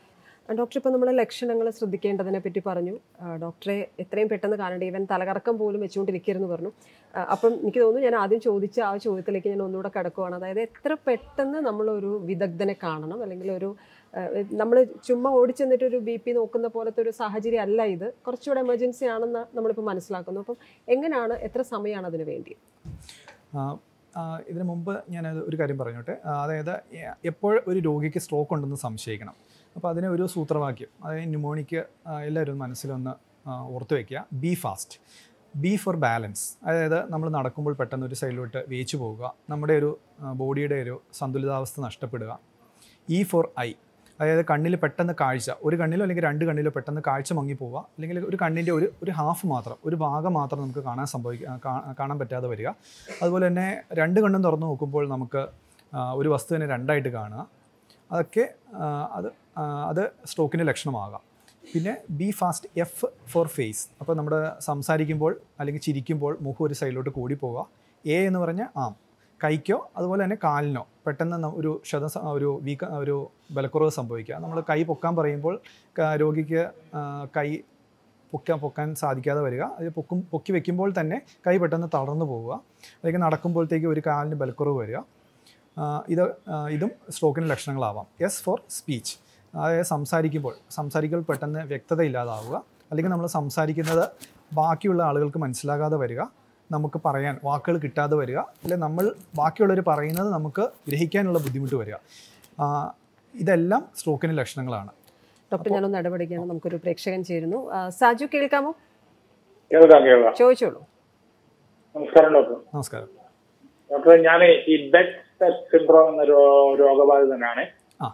ഡോക്ടർ ഇപ്പോൾ നമ്മൾ ലക്ഷണങ്ങൾ ശ്രദ്ധിക്കേണ്ടതിനെ പറ്റി പറഞ്ഞു ആ, ഡോക്ടറെ എത്രയും പെട്ടെന്ന് കാണേണ്ട ഈവൻ തലകറക്കം പോലും വെച്ചുകൊണ്ടിരിക്കരുതെന്ന് പറഞ്ഞു ആ, അപ്പം എനിക്ക് തോന്നുന്നു ഞാൻ ആദ്യം ചോദിച്ച ആ ചോദ്യത്തിലേക്ക് ഞാൻ ഒന്നുകൂടെ കിടക്കുവാണ് അതായത് എത്ര പെട്ടെന്ന് നമ്മളൊരു വിദഗ്ധനെ കാണണം അല്ലെങ്കിൽ ഒരു നമ്മൾ ചുമ്മാ ഓടിച്ചെന്നിട്ട് ഒരു ബി പി നോക്കുന്ന പോലത്തെ ഒരു സാഹചര്യം അല്ല ഇത് കുറച്ചുകൂടെ എമർജൻസി ആണെന്ന് നമ്മളിപ്പോൾ മനസ്സിലാക്കുന്നു അപ്പം എങ്ങനെയാണ് എത്ര സമയമാണ് അതിന് വേണ്ടി ആ, ആ, ഇതിനു മുമ്പ് ഞാൻ ഒരു കാര്യം പറഞ്ഞോട്ടെ ആ, അതായത് എ- എപ്പോൾ ഒരു രോഗിക്ക് സ്ട്രോക്ക് ഉണ്ടെന്ന് സംശയിക്കണം അപ്പോൾ അതിന് ഒരു സൂത്രവാക്യം അതായത് ന്യൂമോണിക്ക് എല്ലാവരും മനസ്സിലൊന്ന് ആ, ഓർത്ത് വയ്ക്കുക B fast B for balance അതായത് നമ്മൾ നടക്കുമ്പോൾ പെട്ടെന്ന് ഒരു സൈഡിലോട്ട് വേച്ചു പോവുക നമ്മുടെ ഒരു ആ, ബോഡിയുടെ ഒരു സന്തുലിതാവസ്ഥ നഷ്ടപ്പെടുക ഇ ഫോർ ഐ അതായത് കണ്ണിൽ പെട്ടെന്ന് കാഴ്ച ഒരു കണ്ണിലോ അല്ലെങ്കിൽ രണ്ട് കണ്ണിലോ പെട്ടെന്ന് കാഴ്ച മങ്ങി പോവുക അല്ലെങ്കിൽ ഒരു കണ്ണിൻ്റെ ഒരു ഒരു ഹാഫ് മാത്രം ഒരു ഭാഗം മാത്രം നമുക്ക് കാണാൻ സംഭവിക്കുക കാണാൻ പറ്റാതെ വരിക അതുപോലെ തന്നെ രണ്ട് കണ്ണും തുറന്നു നോക്കുമ്പോൾ നമുക്ക് ആ, ഒരു വസ്തുവിനെ രണ്ടായിട്ട് കാണുക അതൊക്കെ ആ, അത് ആ, അത് സ്ട്രോക്കിൻ്റെ ലക്ഷണമാകാം പിന്നെ B fast F for face അപ്പോൾ നമ്മുടെ സംസാരിക്കുമ്പോൾ അല്ലെങ്കിൽ ചിരിക്കുമ്പോൾ മുഖം ഒരു സൈഡിലോട്ട് കൂടി പോവുക എ എന്ന് പറഞ്ഞാൽ ആം കൈക്കോ അതുപോലെ തന്നെ കാലിനോ പെട്ടെന്ന് ന- ഒരു ക്ഷത സ- ഒരു വീക്ക ഒരു ബലക്കുറവ് സംഭവിക്കുക നമ്മൾ കൈ പൊക്കാൻ പറയുമ്പോൾ ക- രോഗിക്ക് ആ, കൈ പൊക്കാൻ പൊക്കാൻ സാധിക്കാതെ വരിക അത് പൊക്കും പൊക്കി വെക്കുമ്പോൾ തന്നെ കൈ പെട്ടെന്ന് തളർന്നു പോവുക അല്ലെങ്കിൽ നടക്കുമ്പോഴത്തേക്ക് ഒരു കാലിന് ബലക്കുറവ് വരിക ആ, ഇത് ആ, ഇതും സ്ട്രോക്കിൻ്റെ ലക്ഷണങ്ങളാവാം എസ് ഫോർ സ്പീച്ച് അതായത് സംസാരിക്കുമ്പോൾ സംസാരിക്കുമ്പോൾ പെട്ടെന്ന് വ്യക്തത ഇല്ലാതാവുക അല്ലെങ്കിൽ നമ്മൾ സംസാരിക്കുന്നത് ബാക്കിയുള്ള ആളുകൾക്ക് മനസ്സിലാകാതെ വരിക നമുക്ക് പറയാൻ വാക്കുകൾ കിട്ടാതെ വരിക അല്ലെങ്കിൽ നമ്മൾ ബാക്കിയുള്ളവർ പറയുന്നത് നമുക്ക് ഗ്രഹിക്കാനുള്ള ബുദ്ധിമുട്ട് വരിക ആ, ഇതെല്ലാം സ്ട്രോക്കിൻ്റെ ലക്ഷണങ്ങളാണ് ഡോക്ടർ ഞാനൊന്ന് ഇടപെടുകയാണ് നമുക്കൊരു പ്രേക്ഷകൻ ചേരുന്നു ആ, സാജു കേൾക്കാമോ കേൾക്കാം കേൾക്കാം ചോദിച്ചോളൂ നമസ്കാരം ഡോക്ടർ നമസ്കാരം ഡോക്ടർ ഞാൻ ഈ ബെഡ് സെറ്റ് സിൻഡ്രോം എന്ന രോ- രോഗബാധിതനാണ് ആ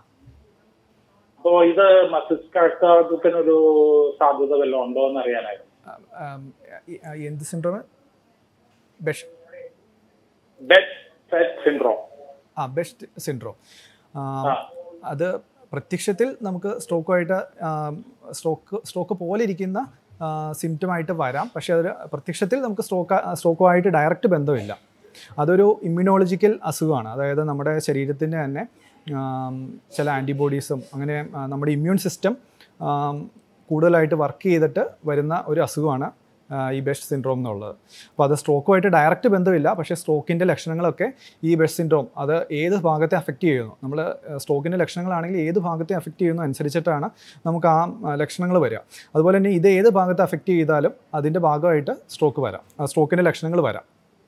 അപ്പോ ഇത് മസ്തിഷ്കാഘാതത്തിനൊരു സാധ്യത വല്ലതും ഉണ്ടോ എന്ന് അറിയാനായിരുന്നു ആ, ആ, ഈ- ആ, എന്ത് സിൻഡ്രോം ബെഷ് ബെഡ് സെറ്റ് സിൻഡ്രോം ആ ബെസ്റ്റ് സിൻഡ്രോം ആ. അത് പ്രത്യക്ഷത്തിൽ നമുക്ക് സ്ട്രോക്കുമായിട്ട് സ്ട്രോക്ക് സ്ട്രോക്ക് പോലെ ഇരിക്കുന്ന സിംറ്റമായിട്ട് വരാം പക്ഷേ അത് പ്രത്യക്ഷത്തിൽ നമുക്ക് സ്ട്രോക്ക് സ്ട്രോക്കുമായിട്ട് ഡയറക്റ്റ് ബന്ധമില്ല അതൊരു ഇമ്മ്യൂണോളജിക്കൽ അസുഖമാണ് അതായത് നമ്മുടെ ശരീരത്തിൻ്റെ തന്നെ ആം, ചില ആൻറ്റിബോഡീസും അങ്ങനെ ആ, നമ്മുടെ ഇമ്മ്യൂൺ സിസ്റ്റം കൂടുതലായിട്ട് വർക്ക് ചെയ്തിട്ട് വരുന്ന ഒരു അസുഖമാണ് ആ, ഈ ബെസ്റ്റ് സിൻഡ്രോം എന്നുള്ളത് അപ്പോൾ അത് സ്ട്രോക്കുമായിട്ട് ഡയറക്റ്റ് ബന്ധമില്ല പക്ഷേ സ്ട്രോക്കിൻ്റെ ലക്ഷണങ്ങളൊക്കെ ഈ ബെസ്റ്റ് സിൻഡ്രോം അത് ഏത് ഭാഗത്തെ അഫക്റ്റ് ചെയ്യുന്നു നമ്മൾ സ്ട്രോക്കിൻ്റെ ലക്ഷണങ്ങളാണെങ്കിൽ ഏത് ഭാഗത്തെ അഫക്റ്റ് ചെയ്യുന്നു അനുസരിച്ചിട്ടാണ് നമുക്ക് ആ ലക്ഷണങ്ങൾ വരിക അതുപോലെ തന്നെ ഇത് ഏത് ഭാഗത്തെ അഫക്റ്റ് ചെയ്താലും അതിൻ്റെ ഭാഗമായിട്ട് സ്ട്രോക്ക് വരാം സ്ട്രോക്കിൻ്റെ ലക്ഷണങ്ങൾ വരാം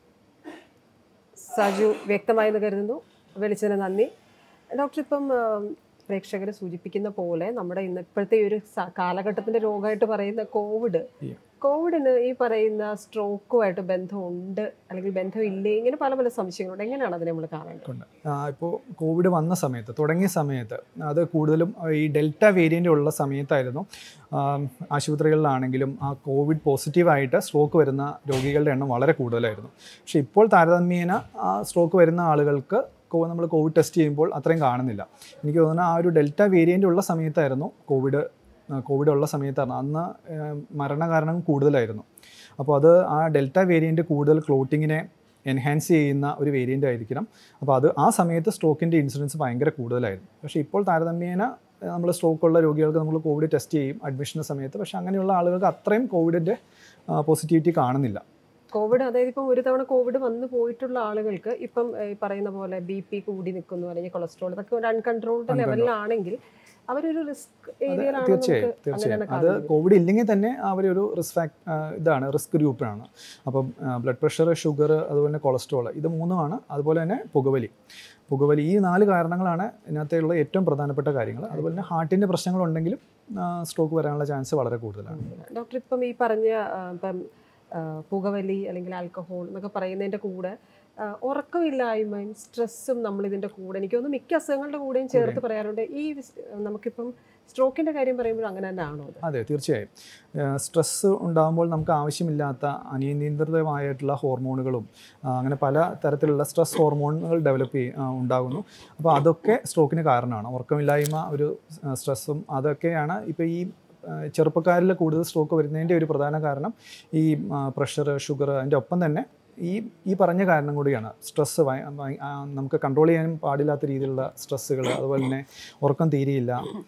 സാജു വ്യക്തമായെന്ന് കരുതുന്നു വിളിച്ചതിന് നന്ദി ഡോക്ടർ ഇപ്പം പ്രേക്ഷകർ സൂചിപ്പിക്കുന്ന പോലെ നമ്മുടെ ഇന്ന് ഇപ്പോഴത്തെ ഈ ഒരു സ- കാലഘട്ടത്തിന്റെ രോഗമായിട്ട് പറയുന്ന കോവിഡ് Yeah. കോവിഡിന് ഈ പറയുന്ന സ്ട്രോക്കുമായിട്ട് ബന്ധമുണ്ട് അല്ലെങ്കിൽ ബന്ധമില്ലേ ഇങ്ങനെ പല പല സംശയങ്ങളുണ്ട് എങ്ങനെയാണ് അതിനെ നമ്മൾ കാണേണ്ടത് ഉണ്ട് ഇപ്പോൾ കോവിഡ് വന്ന സമയത്ത് തുടങ്ങിയ സമയത്ത് അത് കൂടുതലും ഈ ഡെൽറ്റ വേരിയൻ്റ് ഉള്ള സമയത്തായിരുന്നു ആം, ആശുപത്രികളിലാണെങ്കിലും ആ കോവിഡ് പോസിറ്റീവായിട്ട് സ്ട്രോക്ക് വരുന്ന രോഗികളുടെ എണ്ണം വളരെ കൂടുതലായിരുന്നു പക്ഷേ ഇപ്പോൾ താരതമ്യേന ആ സ്ട്രോക്ക് വരുന്ന ആളുകൾക്ക് നമ്മൾ കോവിഡ് ടെസ്റ്റ് ചെയ്യുമ്പോൾ അത്രയും കാണുന്നില്ല എനിക്ക് തോന്നുന്നു ആ ഒരു ഡെൽറ്റ വേരിയൻ്റ് ഉള്ള സമയത്തായിരുന്നു കോവിഡ് ആ, കോവിഡ് ഉള്ള സമയത്താണ് അന്ന് ഏം, മരണകാരണം കൂടുതലായിരുന്നു അപ്പോൾ അത് ആ ഡെൽറ്റ വേരിയൻ്റ് കൂടുതൽ ക്ലോട്ടിങ്ങിനെ എൻഹാൻസ് ചെയ്യുന്ന ഒരു വേരിയൻ്റ് ആയിരിക്കണം അപ്പോൾ അത് ആ സമയത്ത് സ്ട്രോക്കിൻ്റെ ഇൻസിഡൻസ് ഭയങ്കര കൂടുതലായിരുന്നു പക്ഷേ ഇപ്പോൾ താരതമ്യേന നമ്മൾ സ്ട്രോക്ക് ഉള്ള രോഗികൾക്ക് നമ്മൾ കോവിഡ് ടെസ്റ്റ് ചെയ്യും അഡ്മിഷൻ്റെ സമയത്ത് പക്ഷേ അങ്ങനെയുള്ള ആളുകൾക്ക് അത്രയും കോവിഡിൻ്റെ പോസിറ്റിവിറ്റി കാണുന്നില്ല കോവിഡ് അതായത് ഇപ്പം ഒരു തവണ കോവിഡ് വന്നു പോയിട്ടുള്ള ആളുകൾക്ക് ഇപ്പം ഏ, ഈ പറയുന്ന പോലെ ബി പി കൂടി നിൽക്കുന്നു അല്ലെങ്കിൽ കൊളസ്ട്രോൾ ഇതൊക്കെ ഒരു അൺകൺട്രോൾഡ് ലെവലിലാണെങ്കിൽ അവരൊരു റിസ്ക് ഏരിയയിലാണ് തീർച്ചയായും നമുക്ക് തീർച്ചയായും അങ്ങനെയാണ് അത് കാണുന്നത് കോവിഡ് ഇല്ലെങ്കിൽ തന്നെ അവരൊരു റിസ്ക് ഫാക് ഇതാണ് റിസ്ക് ഗ്രൂപ്പാണ് അപ്പം ബ്ലഡ് പ്രഷർ ഷുഗർ അതുപോലെ തന്നെ കൊളസ്ട്രോൾ ഇത് മൂന്നുമാണ് അതുപോലെ തന്നെ പുകവലി പുകവലി ഈ നാല് കാരണങ്ങളാണ് ഇതിനകത്തുള്ള ഏറ്റവും പ്രധാനപ്പെട്ട കാര്യങ്ങൾ അതുപോലെ തന്നെ ഹാർട്ടിൻ്റെ പ്രശ്നങ്ങളുണ്ടെങ്കിലും സ്ട്രോക്ക് വരാനുള്ള ചാൻസ് വളരെ കൂടുതലാണ് ഡോക്ടർ ഇപ്പം ഈ പറഞ്ഞ ആ, ഇപ്പം ആ, പുകവലി അല്ലെങ്കിൽ ആൽക്കഹോൾ എന്നൊക്കെ പറയുന്നതിൻ്റെ കൂടെ ആ, ഉറക്കമില്ലായ്മയും സ്ട്രെസ്സും നമ്മൾ ഇതിൻ്റെ കൂടെ എനിക്ക് തോന്നുന്നു മിക്ക അസുഖങ്ങളുടെ കൂടെയും ചേർത്ത് പറയാറുണ്ട് ഈ വിസ്- നമുക്കിപ്പം സ്ട്രോക്കിൻ്റെ കാര്യം പറയുമ്പോൾ അങ്ങനെ തന്നെ ആണോ അത് അതെ തീർച്ചയായും സ്ട്രെസ്സ് ഉണ്ടാകുമ്പോൾ നമുക്ക് ആവശ്യമില്ലാത്ത അനിയന്ത്രിതമായിട്ടുള്ള ഹോർമോണുകളും ആ, അങ്ങനെ പല തരത്തിലുള്ള സ്ട്രെസ് ഹോർമോണുകൾ ഡെവലപ്പ് ചെയ്യ ആ, ഉണ്ടാകുന്നു അപ്പോൾ അതൊക്കെ സ്ട്രോക്കിന് കാരണമാണ് ഉറക്കമില്ലായ്മ ഒരു സ്ട്രെസ്സും അതൊക്കെയാണ് ഇപ്പോൾ ഈ ആ, ചെറുപ്പക്കാരിൽ കൂടുതൽ സ്ട്രോക്ക് വരുന്നതിൻ്റെ ഒരു പ്രധാന കാരണം ഈ പ്രഷർ ഷുഗർ അതിൻ്റെ ഒപ്പം തന്നെ ഈ ഈ പറഞ്ഞ കാരണം കൂടിയാണ് സ്ട്രെസ്സ് നമുക്ക് കൺട്രോൾ ചെയ്യാൻ പാടില്ലാത്ത രീതിയിലുള്ള സ്ട്രെസ്സുകൾ അതുപോലെ തന്നെ ഉറക്കം തീരെയില്ല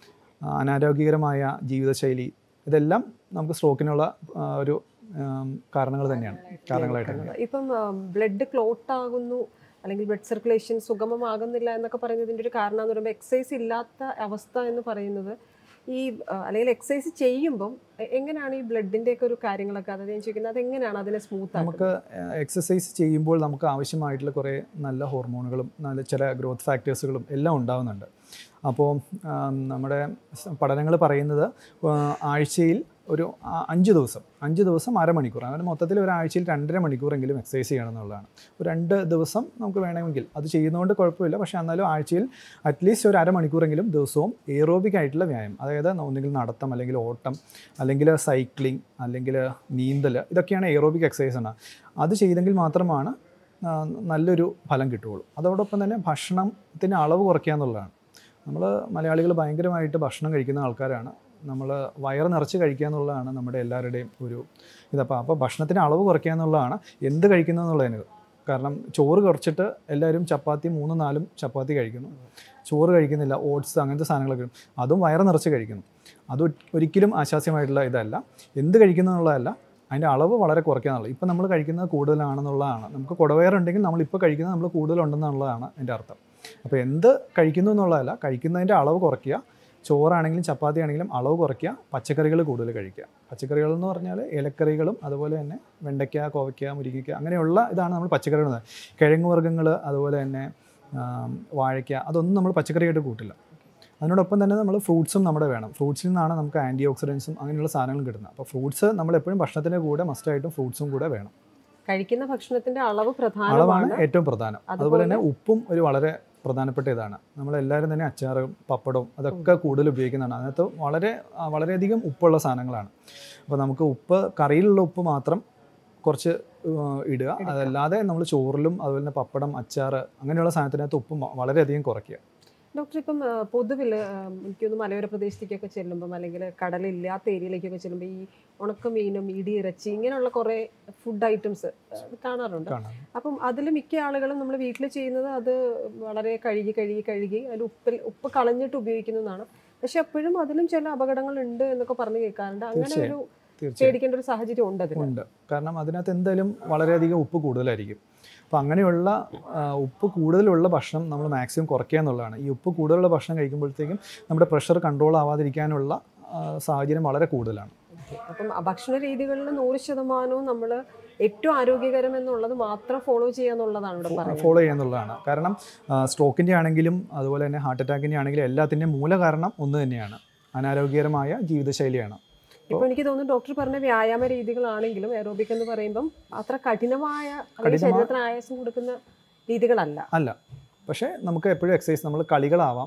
ആ, അനാരോഗ്യകരമായ ജീവിതശൈലി ഇതെല്ലാം നമുക്ക് സ്ട്രോക്കിനുള്ള ആ, ഒരു കാരണങ്ങൾ തന്നെയാണ് കാരണങ്ങളായിട്ട് തന്നെയാണ് ഇപ്പം ബ്ലഡ് ക്ലോട്ട് ആകുന്നു അല്ലെങ്കിൽ ബ്ലഡ് സർക്കുലേഷൻ സുഗമമാകുന്നില്ല എന്നൊക്കെ പറയുന്നതിൻ്റെ ഒരു കാരണം എന്ന് പറയുമ്പോൾ എക്സസൈസ് ഇല്ലാത്ത അവസ്ഥ എന്ന് പറയുന്നത് ഈ ആ, അല്ലെങ്കിൽ എക്സസൈസ് ചെയ്യുമ്പം എ- എങ്ങനെയാണ് ഈ ബ്ലഡിൻ്റെ ഒക്കെ ഒരു കാര്യങ്ങളൊക്കെ അതായത് ഞാൻ ചോദിക്കുന്നത് അതെങ്ങനെയാണ് അതിനെ സ്മൂത്ത് നമുക്ക് എക്സസൈസ് ചെയ്യുമ്പോൾ നമുക്ക് ആവശ്യമായിട്ടുള്ള കുറേ നല്ല ഹോർമോണുകളും നല്ല ചില ഗ്രോത്ത് ഫാക്ടേഴ്സുകളും എല്ലാം ഉണ്ടാവുന്നുണ്ട് അപ്പോൾ നമ്മുടെ പഠനങ്ങൾ പറയുന്നത് ആ, ആഴ്ചയിൽ ഒരു ആ- അഞ്ച് ദിവസം അഞ്ച് ദിവസം അരമണിക്കൂർ അങ്ങനെ മൊത്തത്തിൽ ഒരു ആഴ്ചയിൽ രണ്ടര മണിക്കൂറെങ്കിലും എക്സസൈസ് ചെയ്യണം എന്നുള്ളതാണ് ഒരു രണ്ട് ദിവസം നമുക്ക് വേണമെങ്കിൽ അത് ചെയ്യുന്നതുകൊണ്ട് കുഴപ്പമില്ല പക്ഷേ എന്നാലും ആഴ്ചയിൽ അറ്റ്ലീസ്റ്റ് ഒരു അരമണിക്കൂറെങ്കിലും ദിവസവും എയറോബിക് ആയിട്ടുള്ള വ്യായാമം അതായത് ഒന്നുകിൽ നടത്തം അല്ലെങ്കിൽ ഓട്ടം അല്ലെങ്കിൽ സൈക്ലിംഗ് അല്ലെങ്കിൽ നീന്തൽ ഇതൊക്കെയാണ് എയറോബിക് എക്സസൈസ് ആണ് അത് ചെയ്തെങ്കിൽ മാത്രമാണ് ആ, നല്ലൊരു ഫലം കിട്ടുകയുള്ളൂ അതോടൊപ്പം തന്നെ ഭക്ഷണത്തിന് അളവ് കുറയ്ക്കുക എന്നുള്ളതാണ് നമ്മൾ മലയാളികൾ ഭയങ്കരമായിട്ട് ഭക്ഷണം കഴിക്കുന്ന ആൾക്കാരാണ് നമ്മൾ വയറ് നിറച്ച് കഴിക്കുക എന്നുള്ളതാണ് നമ്മുടെ എല്ലാവരുടെയും ഒരു ഇതപ്പോൾ അപ്പോൾ ഭക്ഷണത്തിന് അളവ് കുറയ്ക്കുക എന്നുള്ളതാണ് എന്ത് കഴിക്കുന്നു എന്നുള്ളതിന് കാരണം ചോറ് കുറച്ചിട്ട് എല്ലാവരും ചപ്പാത്തി മൂന്നും നാലും ചപ്പാത്തി കഴിക്കുന്നു ചോറ് കഴിക്കുന്നില്ല ഓട്സ് അങ്ങനത്തെ സാധനങ്ങളൊക്കെ അതും വയറ് നിറച്ച് കഴിക്കുന്നു അത് ഒരിക്കലും ആശാസ്യമായിട്ടുള്ള ഇതല്ല എന്ത് കഴിക്കുന്നു എന്നുള്ളതല്ല അതിൻ്റെ അളവ് വളരെ കുറയ്ക്കാന്നുള്ളത് ഇപ്പം നമ്മൾ കഴിക്കുന്നത് കൂടുതലാണെന്നുള്ളതാണ് നമുക്ക് കുടവയറുണ്ടെങ്കിൽ നമ്മളിപ്പോൾ കഴിക്കുന്നത് നമ്മൾ കൂടുതലുണ്ടെന്നുള്ളതാണ് എൻ്റെ അർത്ഥം അപ്പോൾ എന്ത് കഴിക്കുന്നു എന്നുള്ളതല്ല കഴിക്കുന്നതിൻ്റെ അളവ് കുറയ്ക്കുക ചോറാണെങ്കിലും ചപ്പാത്തി ആണെങ്കിലും അളവ് കുറയ്ക്കുക പച്ചക്കറികൾ കൂടുതൽ കഴിക്കുക പച്ചക്കറികൾ എന്ന് പറഞ്ഞാൽ ഇലക്കറികളും അതുപോലെ തന്നെ വെണ്ടയ്ക്ക കോവയ്ക്ക മുരിങ്ങയ്ക്ക അങ്ങനെയുള്ള ഇതാണ് നമ്മൾ പച്ചക്കറികൾ എന്ന് പറയുന്നത്. കിഴങ്ങ് വർഗ്ഗങ്ങൾ അതുപോലെ തന്നെ ആം, വാഴയ്ക്ക അതൊന്നും നമ്മൾ പച്ചക്കറിയായിട്ട് കൂട്ടില്ല അതിനോടൊപ്പം തന്നെ നമ്മൾ ഫ്രൂട്ട്സും നമ്മുടെ വേണം ഫ്രൂട്ട്സിൽ നിന്നാണ് നമുക്ക് ആൻറ്റി ഓക്സിഡൻസും അങ്ങനെയുള്ള സാധനങ്ങളും കിട്ടുന്നത് അപ്പോൾ ഫ്രൂട്ട്സ് നമ്മൾ എപ്പോഴും ഭക്ഷണത്തിൻ്റെ കൂടെ മസ്റ്റായിട്ടും ഫ്രൂട്ട്സും കൂടെ വേണം കഴിക്കുന്ന ഭക്ഷണത്തിന്റെ അളവ് അളവാണ് പ്രധാനമാണ് ഏറ്റവും പ്രധാനം അതുപോലെ തന്നെ ഉപ്പും ഒരു വളരെ പ്രധാനപ്പെട്ട ഇതാണ് നമ്മളെല്ലാവരും തന്നെ അച്ചാറും പപ്പടവും അതൊക്കെ കൂടുതൽ ഉപയോഗിക്കുന്നതാണ് അതിനകത്ത് വളരെ ആ, വളരെയധികം ഉപ്പുള്ള സാധനങ്ങളാണ് അപ്പോൾ നമുക്ക് ഉപ്പ് കറിയിലുള്ള ഉപ്പ് മാത്രം കുറച്ച് ആ, ഇടുക അതല്ലാതെ നമ്മൾ ചോറിലും അതുപോലെ തന്നെ പപ്പടം അച്ചാർ അങ്ങനെയുള്ള സാധനത്തിനകത്ത് ഉപ്പ് മ- വളരെയധികം കുറയ്ക്കുക ഡോക്ടർ ഇപ്പം പൊതുവിൽ എനിക്കൊന്ന് മലയോര പ്രദേശത്തേക്കൊക്കെ ചെല്ലുമ്പം അല്ലെങ്കിൽ കടലില്ലാത്ത ഏരിയയിലേക്കൊക്കെ ചെല്ലുമ്പോൾ ഈ ഉണക്കമീനും ഇടി ഇറച്ചി ഇങ്ങനെയുള്ള കുറേ ഫുഡ് ഐറ്റംസ് കാണാറുണ്ട് കാണാം അപ്പം അതിൽ മിക്ക ആളുകളും നമ്മൾ വീട്ടിൽ ചെയ്യുന്നത് അത് വളരെ കഴുകി കഴുകി കഴുകി അതിൽ ഉപ്പിൽ ഉപ്പ് കളഞ്ഞിട്ട് ഉപയോഗിക്കുന്നതാണ് പക്ഷെ അപ്പോഴും അതിലും ചില അപകടങ്ങൾ ഉണ്ട് എന്നൊക്കെ പറഞ്ഞു കേൾക്കാറുണ്ട് അങ്ങനെ ഒരു തീർച്ചയായും പേടിക്കേണ്ട ഒരു സാഹചര്യം ഉണ്ട് അതിന് ഉണ്ട് കാരണം അതിനകത്ത് എന്തായാലും വളരെയധികം ഉപ്പ് കൂടുതലായിരിക്കും അപ്പോൾ അങ്ങനെയുള്ള ആ, ഉപ്പ് കൂടുതലുള്ള ഭക്ഷണം നമ്മൾ മാക്സിമം കുറയ്ക്കുക എന്നുള്ളതാണ് ഈ ഉപ്പ് കൂടുതലുള്ള ഭക്ഷണം കഴിക്കുമ്പോഴത്തേക്കും നമ്മുടെ പ്രഷർ കൺട്രോൾ ആവാതിരിക്കാനുള്ള ആ, സാഹചര്യം വളരെ കൂടുതലാണ് അപ്പം ഭക്ഷണ രീതികളിൽ നൂറ് ശതമാനവും നമ്മൾ ഏറ്റവും ആരോഗ്യകരം എന്നുള്ളത് മാത്രം ഫോളോ ചെയ്യാന്നുള്ളതാണ് ഇവിടെ പറയുന്നത് ഫോളോ ചെയ്യുന്നുള്ളതാണ് കാരണം സ്ട്രോക്കിൻ്റെ ആണെങ്കിലും അതുപോലെ തന്നെ ഹാർട്ട് അറ്റാക്കിൻ്റെ ആണെങ്കിലും എല്ലാത്തിൻ്റെയും മൂല കാരണം ഒന്ന് തന്നെയാണ് അനാരോഗ്യകരമായ ജീവിതശൈലിയാണ് ഇപ്പൊ എനിക്ക് തോന്നുന്നു ഡോക്ടർ പറഞ്ഞ വ്യായാമ രീതികളാണെങ്കിലും എറോബിക് എന്ന് പറയുമ്പം അത്ര കഠിനമായ അല്ലെങ്കിൽ കഠിനമായ- ശരീരത്തിന് ആയാസം കൊടുക്കുന്ന രീതികളല്ല അല്ല പക്ഷേ നമുക്ക് എപ്പോഴും എക്സസൈസ് നമ്മൾ കളികളാവാം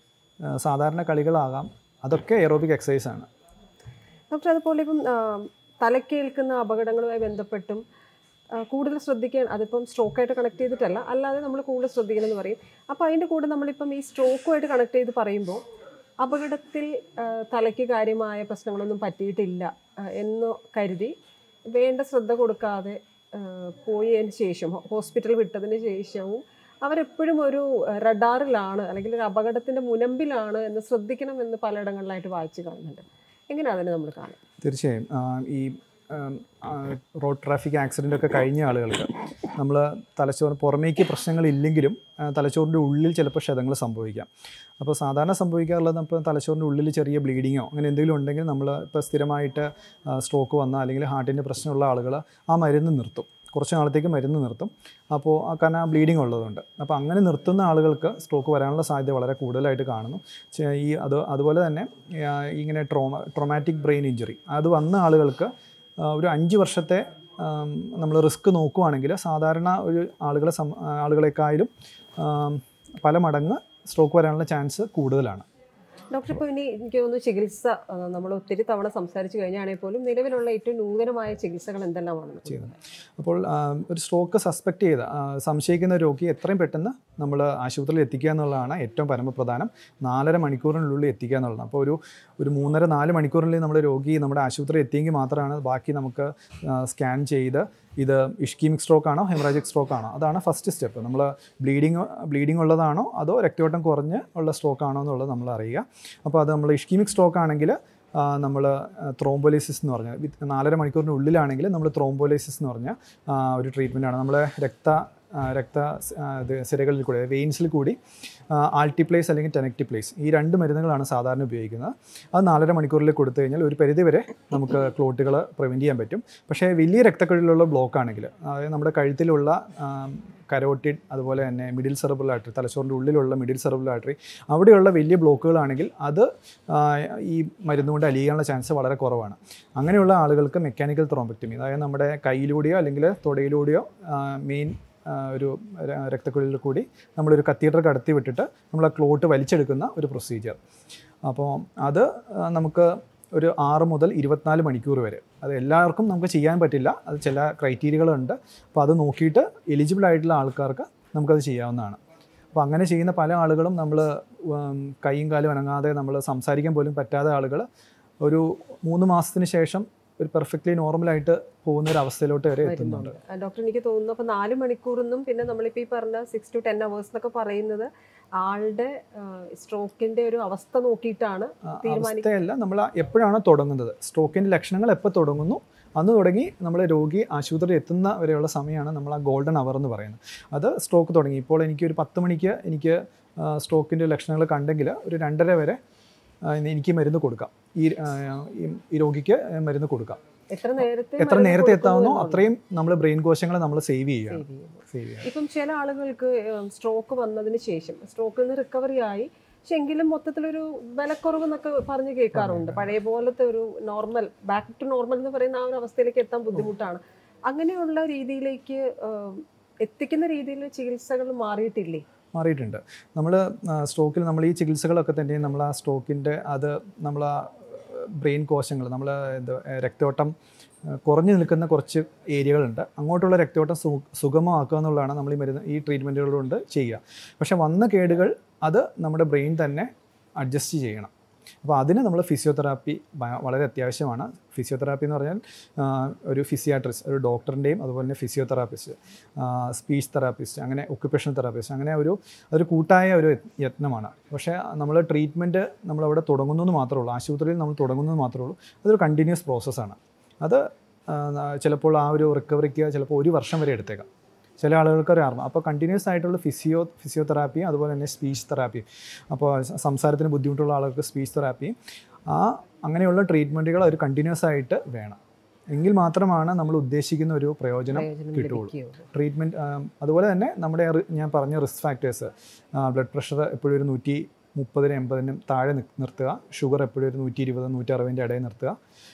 ആ, സാധാരണ കളികളാകാം അതൊക്കെ എറോബിക് എക്സസൈസ് ആണ് ഡോക്ടർ അതുപോലെ ഇപ്പം ആ, തലക്കേൽക്കുന്ന അപകടങ്ങളുമായി ബന്ധപ്പെട്ടും ആ, കൂടുതൽ ശ്രദ്ധിക്കാൻ അതിപ്പം സ്ട്രോക്കായിട്ട് കണക്ട് ചെയ്തിട്ടല്ല അല്ലാതെ നമ്മൾ കൂടുതൽ ശ്രദ്ധിക്കണം എന്ന് പറയും അപ്പോൾ അതിൻ്റെ കൂടെ നമ്മളിപ്പം ഈ സ്ട്രോക്കുമായിട്ട് കണക്ട് ചെയ്ത് പറയുമ്പോൾ അപകടത്തിൽ ആ, തലയ്ക്ക് കാര്യമായ പ്രശ്നങ്ങളൊന്നും പറ്റിയിട്ടില്ല ആ, എന്ന് കരുതി വേണ്ട ശ്രദ്ധ കൊടുക്കാതെ ആ, പോയതിന് ശേഷം ഹോസ്പിറ്റൽ വിട്ടതിന് ശേഷവും അവരെപ്പോഴും ഒരു റഡാറിലാണ് അല്ലെങ്കിൽ ഒരു അപകടത്തിൻ്റെ മുനമ്പിലാണ് എന്ന് ശ്രദ്ധിക്കണമെന്ന് പലയിടങ്ങളിലായിട്ട് വായിച്ചു കാണുന്നുണ്ട് എങ്ങനെയാണ് അതിനെ നമ്മൾ കാണുന്നത് തീർച്ചയായും ആ, ഈ റോഡ് ട്രാഫിക് ആക്സിഡൻ്റ് ഒക്കെ കഴിഞ്ഞ ആളുകൾക്ക് നമ്മൾ തലച്ചോറ് പുറമേക്ക് പ്രശ്നങ്ങളില്ലെങ്കിലും ആ, തലച്ചോറിൻ്റെ ഉള്ളിൽ ചിലപ്പോൾ ക്ഷതങ്ങൾ സംഭവിക്കാം അപ്പോൾ സാധാരണ സംഭവിക്കാറുള്ളത് ഇപ്പോൾ തലച്ചോറിൻ്റെ ഉള്ളിൽ ചെറിയ ബ്ലീഡിങ്ങോ അങ്ങനെ എന്തെങ്കിലും ഉണ്ടെങ്കിൽ നമ്മൾ ഇപ്പോൾ സ്ഥിരമായിട്ട് സ്ട്രോക്ക് വന്ന അല്ലെങ്കിൽ ഹാർട്ടിൻ്റെ പ്രശ്നമുള്ള ആളുകൾ ആ മരുന്ന് നിർത്തും കുറച്ച് നാളത്തേക്ക് മരുന്ന് നിർത്തും അപ്പോൾ ആ കാരണം ആ ബ്ലീഡിങ് ഉള്ളതുകൊണ്ട് അപ്പോൾ അങ്ങനെ നിർത്തുന്ന ആളുകൾക്ക് സ്ട്രോക്ക് വരാനുള്ള സാധ്യത വളരെ കൂടുതലായിട്ട് കാണുന്നു ചെ- ഈ അത് അതുപോലെ തന്നെ ആ, ഇങ്ങനെ ട്രോമ ട്രോമാറ്റിക് ബ്രെയിൻ ഇഞ്ചുറി അത് വന്ന ആളുകൾക്ക് ആ, ഒരു അഞ്ച് വർഷത്തെ നമ്മൾ റിസ്ക് നോക്കുവാണെങ്കിൽ സാധാരണ ഒരു ആളുകളെ സം ആളുകളെക്കാളും ആം, പല മടങ്ങ് സ്ട്രോക്ക് വരാനുള്ള ചാൻസ് കൂടുതലാണ് ഡോക്ടർ ഇപ്പോൾ ഇനി എനിക്ക് തോന്നുന്നു ചികിത്സ നമ്മൾ ഒത്തിരി തവണ സംസാരിച്ചു കഴിഞ്ഞാണെങ്കിൽ പോലും നിലവിലുള്ള ഏറ്റവും നൂതനമായ ചികിത്സകൾ എന്തെല്ലാമാണ് ചെയ്യുന്നത് അപ്പോൾ ആ, ഒരു സ്ട്രോക്ക് സസ്പെക്ട് ചെയ്ത ആ, സംശയിക്കുന്ന രോഗിയെ എത്രയും പെട്ടെന്ന് നമ്മൾ ആശുപത്രിയിൽ എത്തിക്കുക എന്നുള്ളതാണ് ഏറ്റവും പരമപ്രധാനം നാലര മണിക്കൂറിനുള്ളിൽ എത്തിക്കുക എന്നുള്ളതാണ് അപ്പോൾ ഒരു ഒരു മൂന്നര നാല് മണിക്കൂറിനുള്ളിൽ നമ്മുടെ രോഗി നമ്മുടെ ആശുപത്രിയിൽ എത്തിയെങ്കിൽ മാത്രമാണ് ബാക്കി നമുക്ക് സ്കാൻ ചെയ്ത് ഇത് ഇഷ്കീമിക് സ്ട്രോക്ക് ആണോ ഹെമറാജിക് സ്ട്രോക്ക് ആണോ അതാണ് ഫസ്റ്റ് സ്റ്റെപ്പ് നമ്മൾ ബ്ലീഡിങ് ബ്ലീഡിങ് ഉള്ളതാണോ അതോ രക്തയോട്ടം കുറഞ്ഞ് ഉള്ള സ്ട്രോക്ക് ആണോ എന്നുള്ളത് നമ്മൾ അറിയുക അപ്പോൾ അത് നമ്മൾ ഇഷ്കീമിക് സ്ട്രോക്ക് ആണെങ്കിൽ നമ്മൾ ത്രോംബോലൈസിസ് എന്ന് പറഞ്ഞാൽ വിത്ത് നാലര മണിക്കൂറിന് ഉള്ളിലാണെങ്കിൽ നമ്മൾ ത്രോംബോലൈസിസ് എന്ന് പറഞ്ഞ ആ, ഒരു ട്രീറ്റ്മെൻറ്റാണ് നമ്മൾ രക്ത ആ, രക്ത സ്- ആ, ഇത് സിരകളിൽ കൂടി വെയിൻസിൽ കൂടി ആൾട്ടിപ്ലേസ് അല്ലെങ്കിൽ ടെനക്റ്റിപ്ലേസ് ഈ രണ്ട് മരുന്നുകളാണ് സാധാരണ ഉപയോഗിക്കുന്നത് അത് നാലര മണിക്കൂറിൽ കൊടുത്തു കഴിഞ്ഞാൽ ഒരു പരിധി വരെ നമുക്ക് ക്ലോട്ടുകൾ പ്രിവെൻറ്റ് ചെയ്യാൻ പറ്റും പക്ഷേ വലിയ രക്തക്കുഴലിലുള്ള ബ്ലോക്ക് ആണെങ്കിൽ അതായത് നമ്മുടെ കഴുത്തിലുള്ള കരോട്ടിഡ് അതുപോലെ തന്നെ മിഡിൽ സെറബിൾ ആർട്ടറി തലച്ചോറിൻ്റെ ഉള്ളിലുള്ള മിഡിൽ സെറബിൾ ആർട്ടറി അവിടെയുള്ള വലിയ ബ്ലോക്കുകളാണെങ്കിൽ അത് ആ, ഈ മരുന്ന് കൊണ്ട് അലിയാനുള്ള ചാൻസ് വളരെ കുറവാണ് അങ്ങനെയുള്ള ആളുകൾക്ക് മെക്കാനിക്കൽ ത്രോംബക്ടമി അതായത് നമ്മുടെ കയ്യിലൂടെയോ അല്ലെങ്കിൽ തൊടയിലൂടെയോ മെയിൻ ഒരു ര- രക്തക്കുഴലിൽ കൂടി നമ്മളൊരു കത്തീഡർ കടത്തി വിട്ടിട്ട് നമ്മൾ ആ ക്ലോട്ട് വലിച്ചെടുക്കുന്ന ഒരു പ്രൊസീജിയർ അപ്പോൾ അത് ആ, നമുക്ക് ഒരു ആറ് മുതൽ ഇരുപത്തിനാല് മണിക്കൂർ വരെ അത് എല്ലാവർക്കും നമുക്ക് ചെയ്യാൻ പറ്റില്ല അത് ചില ക്രൈറ്റീരിയകളുണ്ട് അപ്പോൾ അത് നോക്കിയിട്ട് എലിജിബിൾ ആയിട്ടുള്ള ആൾക്കാർക്ക് നമുക്കത് ചെയ്യാവുന്നതാണ് അപ്പോൾ അങ്ങനെ ചെയ്യുന്ന പല ആളുകളും നമ്മൾ കൈയും കാലും അനങ്ങാതെ നമ്മൾ സംസാരിക്കാൻ പോലും പറ്റാത്ത ആളുകൾ ഒരു മൂന്ന് മാസത്തിന് ശേഷം ഒരു പെർഫെക്റ്റ്ലി നോർമലായിട്ട് പോകുന്ന ഒരു അവസ്ഥയിലോട്ട് വരെ എത്തുന്നുണ്ട് ആ, ഡോക്ടർ എനിക്ക് തോന്നുന്നു അപ്പോൾ നാല് മണിക്കൂറൊന്നും പിന്നെ നമ്മളിപ്പോൾ ഈ പറഞ്ഞ സിക്സ് ടു ടെൻ അവേഴ്സ് എന്നൊക്കെ പറയുന്നത് ആളുടെ സ്ട്രോക്കിന്റെ ഒരു അവസ്ഥ നോക്കിയിട്ടാണ് ആ, തീരുമാനിക്കുക അവസ്ഥയല്ല നമ്മൾ എപ്പോഴാണോ തുടങ്ങുന്നത് സ്ട്രോക്കിൻ്റെ ലക്ഷണങ്ങൾ എപ്പോൾ തുടങ്ങുന്നു അന്ന് തുടങ്ങി നമ്മൾ രോഗി ആശുപത്രി എത്തുന്ന വരെയുള്ള സമയമാണ് നമ്മൾ ആ ഗോൾഡൻ അവർ എന്ന് പറയുന്നത് അത് സ്ട്രോക്ക് തുടങ്ങി ഇപ്പോൾ എനിക്ക് ഒരു പത്ത് മണിക്ക് എനിക്ക് സ്ട്രോക്കിൻ്റെ ലക്ഷണങ്ങൾ കണ്ടെങ്കിൽ ഒരു രണ്ടര വരെ ആ, എനിക്ക് മരുന്ന് കൊടുക്കാം ഈ ആ, ഈ- ഈ രോഗിക്ക് മരുന്ന് കൊടുക്കാം എത്ര നേരത്തെ എത്ര മരുന്ന് നേരത്തെ കൊടുക്കുന്നു എത്താവുന്നോ എന്നുള്ളത് അത്രയും നമ്മൾ ബ്രെയിൻ കോശങ്ങളെ നമ്മൾ സേവ് ചെയ്യുകയാണ് save ചെയ്യുന്നു. സേവ് ചെയ്യുക ഇപ്പം ചില ആളുകൾക്ക് സ്ട്രോക്ക് വന്നതിന് ശേഷം സ്ട്രോക്കിൽ നിന്ന് റിക്കവറി ആയി പക്ഷെ എങ്കിലും മൊത്തത്തിലൊരു വിലക്കുറവ് എന്നൊക്കെ പറഞ്ഞ് കേൾക്കാറുണ്ട് പഴയ പോലത്തെ ഒരു നോർമൽ ബാക്ക് ടു നോർമൽ എന്ന് പറയുന്ന ആ ഒരു അവസ്ഥയിലേക്ക് എത്താൻ ബുദ്ധിമുട്ടാണ് അങ്ങനെയുള്ള രീതിയിലേക്ക് ആം, എത്തിക്കുന്ന രീതിയിൽ ചികിത്സകൾ മാറിയിട്ടില്ലേ മാറിയിട്ടുണ്ട് നമ്മൾ സ്ട്രോക്കിൽ നമ്മൾ ഈ ചികിത്സകളൊക്കെ തന്നെ നമ്മൾ ആ സ്ട്രോക്കിൻ്റെ അത് നമ്മൾ ആ ബ്രെയിൻ കോശങ്ങൾ നമ്മൾ എന്താ രക്തയോട്ടം ആ, കുറഞ്ഞു നിൽക്കുന്ന കുറച്ച് ഏരിയകളുണ്ട് അങ്ങോട്ടുള്ള രക്തയോട്ടം സു സുഗമമാക്കുക എന്നുള്ളതാണ് നമ്മൾ ഈ മരുന്ന് ഈ ട്രീറ്റ്മെൻറ്റുകൾ കൊണ്ട് ചെയ്യുക പക്ഷേ വന്ന കേടുകൾ അത് നമ്മുടെ ബ്രെയിൻ തന്നെ അഡ്ജസ്റ്റ് ചെയ്യണം അപ്പോൾ അതിന് നമ്മൾ ഫിസിയോതെറാപ്പി ഭ- വളരെ അത്യാവശ്യമാണ് ഫിസിയോതെറാപ്പി എന്ന് പറഞ്ഞാൽ ആ, ഒരു ഫിസിയാട്രിസ്റ്റ് ഒരു ഡോക്ടറിൻ്റെയും അതുപോലെ തന്നെ ഫിസിയോതെറാപ്പിസ്റ്റ് സ്പീച്ച് തെറാപ്പിസ്റ്റ് അങ്ങനെ ഒക്യുപ്പേഷണൽ തെറാപ്പിസ്റ്റ് അങ്ങനെ ഒരു അതൊരു കൂട്ടായ ഒരു യത്നമാണ് പക്ഷേ നമ്മൾ ട്രീറ്റ്മെൻറ്റ് നമ്മളവിടെ തുടങ്ങുന്നു എന്ന് മാത്രമേ ഉള്ളൂ ആശുപത്രിയിൽ നമ്മൾ തുടങ്ങുന്നു എന്ന് മാത്രമേ ഉള്ളൂ അതൊരു കണ്ടിന്യൂസ് പ്രോസസ്സാണ് അത് ആ, ചിലപ്പോൾ ആ ഒരു റിക്കവറിക്ക് ചിലപ്പോൾ ഒരു വർഷം വരെ എടുത്തേക്കാം ചില ആളുകൾക്ക് ഒരു അറിവ് അപ്പോൾ കണ്ടിന്യൂസ് ആയിട്ടുള്ള ഫിസിയോ ഫിസിയോതെറാപ്പി അതുപോലെ തന്നെ സ്പീച്ച് തെറാപ്പി അപ്പോൾ സ- സംസാരത്തിന് ബുദ്ധിമുട്ടുള്ള ആളുകൾക്ക് സ്പീച്ച് തെറാപ്പി ആ അങ്ങനെയുള്ള ട്രീറ്റ്മെൻറ്റുകൾ ഒരു കണ്ടിന്യൂസ് ആയിട്ട് വേണം എങ്കിൽ മാത്രമാണ് നമ്മൾ ഉദ്ദേശിക്കുന്ന ഒരു പ്രയോജനം പ്രയോജനം കിട്ടുള്ളൂ ലഭിക്കുകയുള്ളൂ ട്രീറ്റ്മെൻറ്റ് അതുപോലെ തന്നെ നമ്മുടെ റി- ഞാൻ പറഞ്ഞ റിസ്ക് ഫാക്ടേഴ്സ് ബ്ലഡ് പ്രഷർ എപ്പോഴും ഒരു നൂറ്റി മുപ്പതിനും എൺപതിനും താഴെ നി- നിർത്തുക ഷുഗർ എപ്പോഴും ഒരു നൂറ്റി ഇരുപത് നൂറ്റി അറുപതിൻ്റെ ഇടയിൽ നിർത്തുക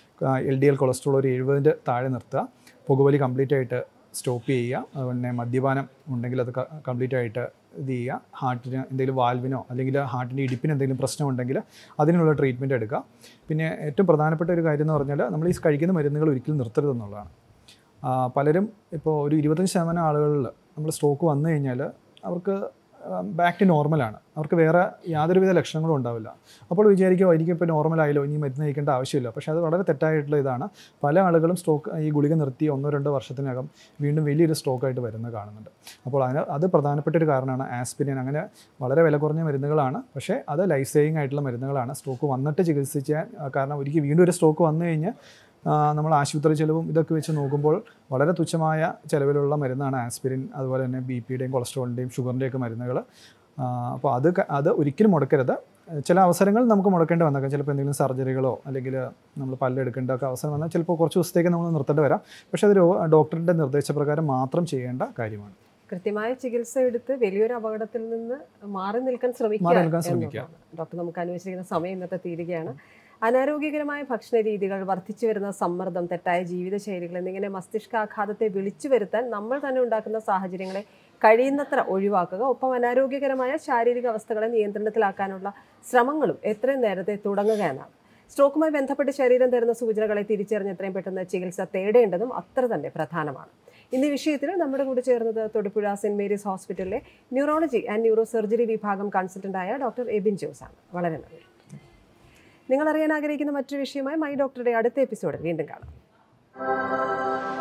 എൽ ഡി എൽ കൊളസ്ട്രോൾ ഒരു എഴുപതിൻ്റെ താഴെ നിർത്തുക പുകവലി കംപ്ലീറ്റ് ആയിട്ട് സ്റ്റോപ്പ് ചെയ്യുക അതുപോലെ തന്നെ മദ്യപാനം ഉണ്ടെങ്കിൽ അത് കംപ്ലീറ്റ് ആയിട്ട് ഇത് ചെയ്യുക ഹാർട്ടിന് എന്തെങ്കിലും വാൽവിനോ അല്ലെങ്കിൽ ഹാർട്ടിൻ്റെ ഇടിപ്പിന് എന്തെങ്കിലും പ്രശ്നമുണ്ടെങ്കിൽ അതിനുള്ള ട്രീറ്റ്മെൻറ്റ് എടുക്കുക പിന്നെ ഏറ്റവും പ്രധാനപ്പെട്ട ഒരു കാര്യം എന്ന് പറഞ്ഞാൽ നമ്മൾ ഈ കഴിക്കുന്ന മരുന്നുകൾ ഒരിക്കലും നിർത്തരുതെന്നുള്ളതാണ് ആ, പലരും ഇപ്പോൾ ഒരു ഇരുപത്തഞ്ച് ശതമാനം ആളുകളിൽ നമ്മൾ സ്ട്രോക്ക് വന്നു കഴിഞ്ഞാൽ അവർക്ക് ബാക്ക് ടു നോർമലാണ് അവർക്ക് വേറെ യാതൊരുവിധ ലക്ഷണങ്ങളും ഉണ്ടാവില്ല അപ്പോൾ വിചാരിക്കും എനിക്ക് ഇപ്പോൾ നോർമലായല്ലോ ഇനി മരുന്ന് കഴിക്കേണ്ട ആവശ്യമില്ല പക്ഷേ അത് വളരെ തെറ്റായിട്ടുള്ള ഇതാണ് പല ആളുകളും സ്ട്രോക്ക് ഈ ഗുളിക നിർത്തി ഒന്നോ രണ്ടോ വർഷത്തിനകം വീണ്ടും വലിയൊരു സ്ട്രോക്കായിട്ട് വരുന്നത് കാണുന്നുണ്ട് അപ്പോൾ അതിന് അത് പ്രധാനപ്പെട്ട ഒരു കാരണമാണ് ആസ്പിരിൻ അങ്ങനെ വളരെ വില കുറഞ്ഞ മരുന്നുകളാണ് പക്ഷേ അത് ലൈഫ് സേവിങ് ആയിട്ടുള്ള മരുന്നുകളാണ് സ്ട്രോക്ക് വന്നിട്ട് ചികിത്സിക്കാൻ ആ, കാരണം ഒരിക്കൽ വീണ്ടും ഒരു സ്ട്രോക്ക് വന്നു കഴിഞ്ഞാൽ ആ, നമ്മൾ ആശുപത്രി ചിലവും ഇതൊക്കെ വെച്ച് നോക്കുമ്പോൾ വളരെ തുച്ഛമായ ചിലവിലുള്ള മരുന്നാണ് ആസ്പിരിൻ അതുപോലെ തന്നെ ബി പിയുടെയും കൊളസ്ട്രോളിൻ്റെയും ഷുഗറിൻ്റെയൊക്കെ മരുന്നുകൾ അപ്പോൾ അത് ക- അത് ഒരിക്കലും മുടക്കരുത് ചില അവസരങ്ങൾ നമുക്ക് മുടക്കേണ്ടി വന്നേക്കാം ചിലപ്പോൾ എന്തെങ്കിലും സർജറികളോ അല്ലെങ്കിൽ നമ്മൾ പല്ലെടുക്കേണ്ട ഒക്കെ അവസരം വന്നാൽ ചിലപ്പോൾ കുറച്ച് ദിവസത്തേക്ക് നമ്മൾ നിർത്തേണ്ടി വരാം പക്ഷേ അത് രോ- ഡോക്ടറിൻ്റെ നിർദ്ദേശപ്രകാരം മാത്രം ചെയ്യേണ്ട കാര്യമാണ് കൃത്യമായ ചികിത്സ എടുത്ത് വലിയൊരു അപകടത്തിൽ നിന്ന് മാറി നിൽക്കാൻ ശ്രമിക്കുക മാറി നിൽക്കാൻ ശ്രമിക്കുക. എന്നുള്ളതാണ്. ഡോക്ടർ നമുക്ക് അനുവദിച്ചിരിക്കുന്ന സമയം ഇന്നത്തെ തീരുകയാണ് അനാരോഗ്യകരമായ ഭക്ഷണ രീതികൾ വർദ്ധിച്ചു വരുന്ന സമ്മർദ്ദം തെറ്റായ ജീവിതശൈലികൾ എന്നിങ്ങനെ മസ്തിഷ്കാഘാതത്തെ വിളിച്ചു വരുത്താൻ നമ്മൾ തന്നെ ഉണ്ടാക്കുന്ന സാഹചര്യങ്ങളെ കഴിയുന്നത്ര ഒഴിവാക്കുക ഒപ്പം അനാരോഗ്യകരമായ ശാരീരിക അവസ്ഥകളെ നിയന്ത്രണത്തിലാക്കാനുള്ള ശ്രമങ്ങളും എത്രയും നേരത്തെ തുടങ്ങുക എന്നാണ് സ്ട്രോക്കുമായി ബന്ധപ്പെട്ട് ശരീരം തരുന്ന സൂചനകളെ തിരിച്ചറിഞ്ഞ് എത്രയും പെട്ടെന്ന് ചികിത്സ തേടേണ്ടതും അത്ര തന്നെ പ്രധാനമാണ് ഇന്ന് ഈ വിഷയത്തിൽ നമ്മുടെ കൂടെ ചേർന്നത് തൊടുപുഴ സെന്റ് മേരീസ് ഹോസ്പിറ്റലിലെ ന്യൂറോളജി ആൻഡ് ന്യൂറോ സർജറി വിഭാഗം കൺസൾട്ടന്റായ ഡോക്ടർ എബിൻ ജോസ് ആണ് വളരെ നന്ദി നിങ്ങൾ അറിയാൻ ആഗ്രഹിക്കുന്ന മറ്റൊരു വിഷയമായി മൈ ഡോക്ടറുടെ അടുത്ത എപ്പിസോഡിൽ വീണ്ടും കാണാം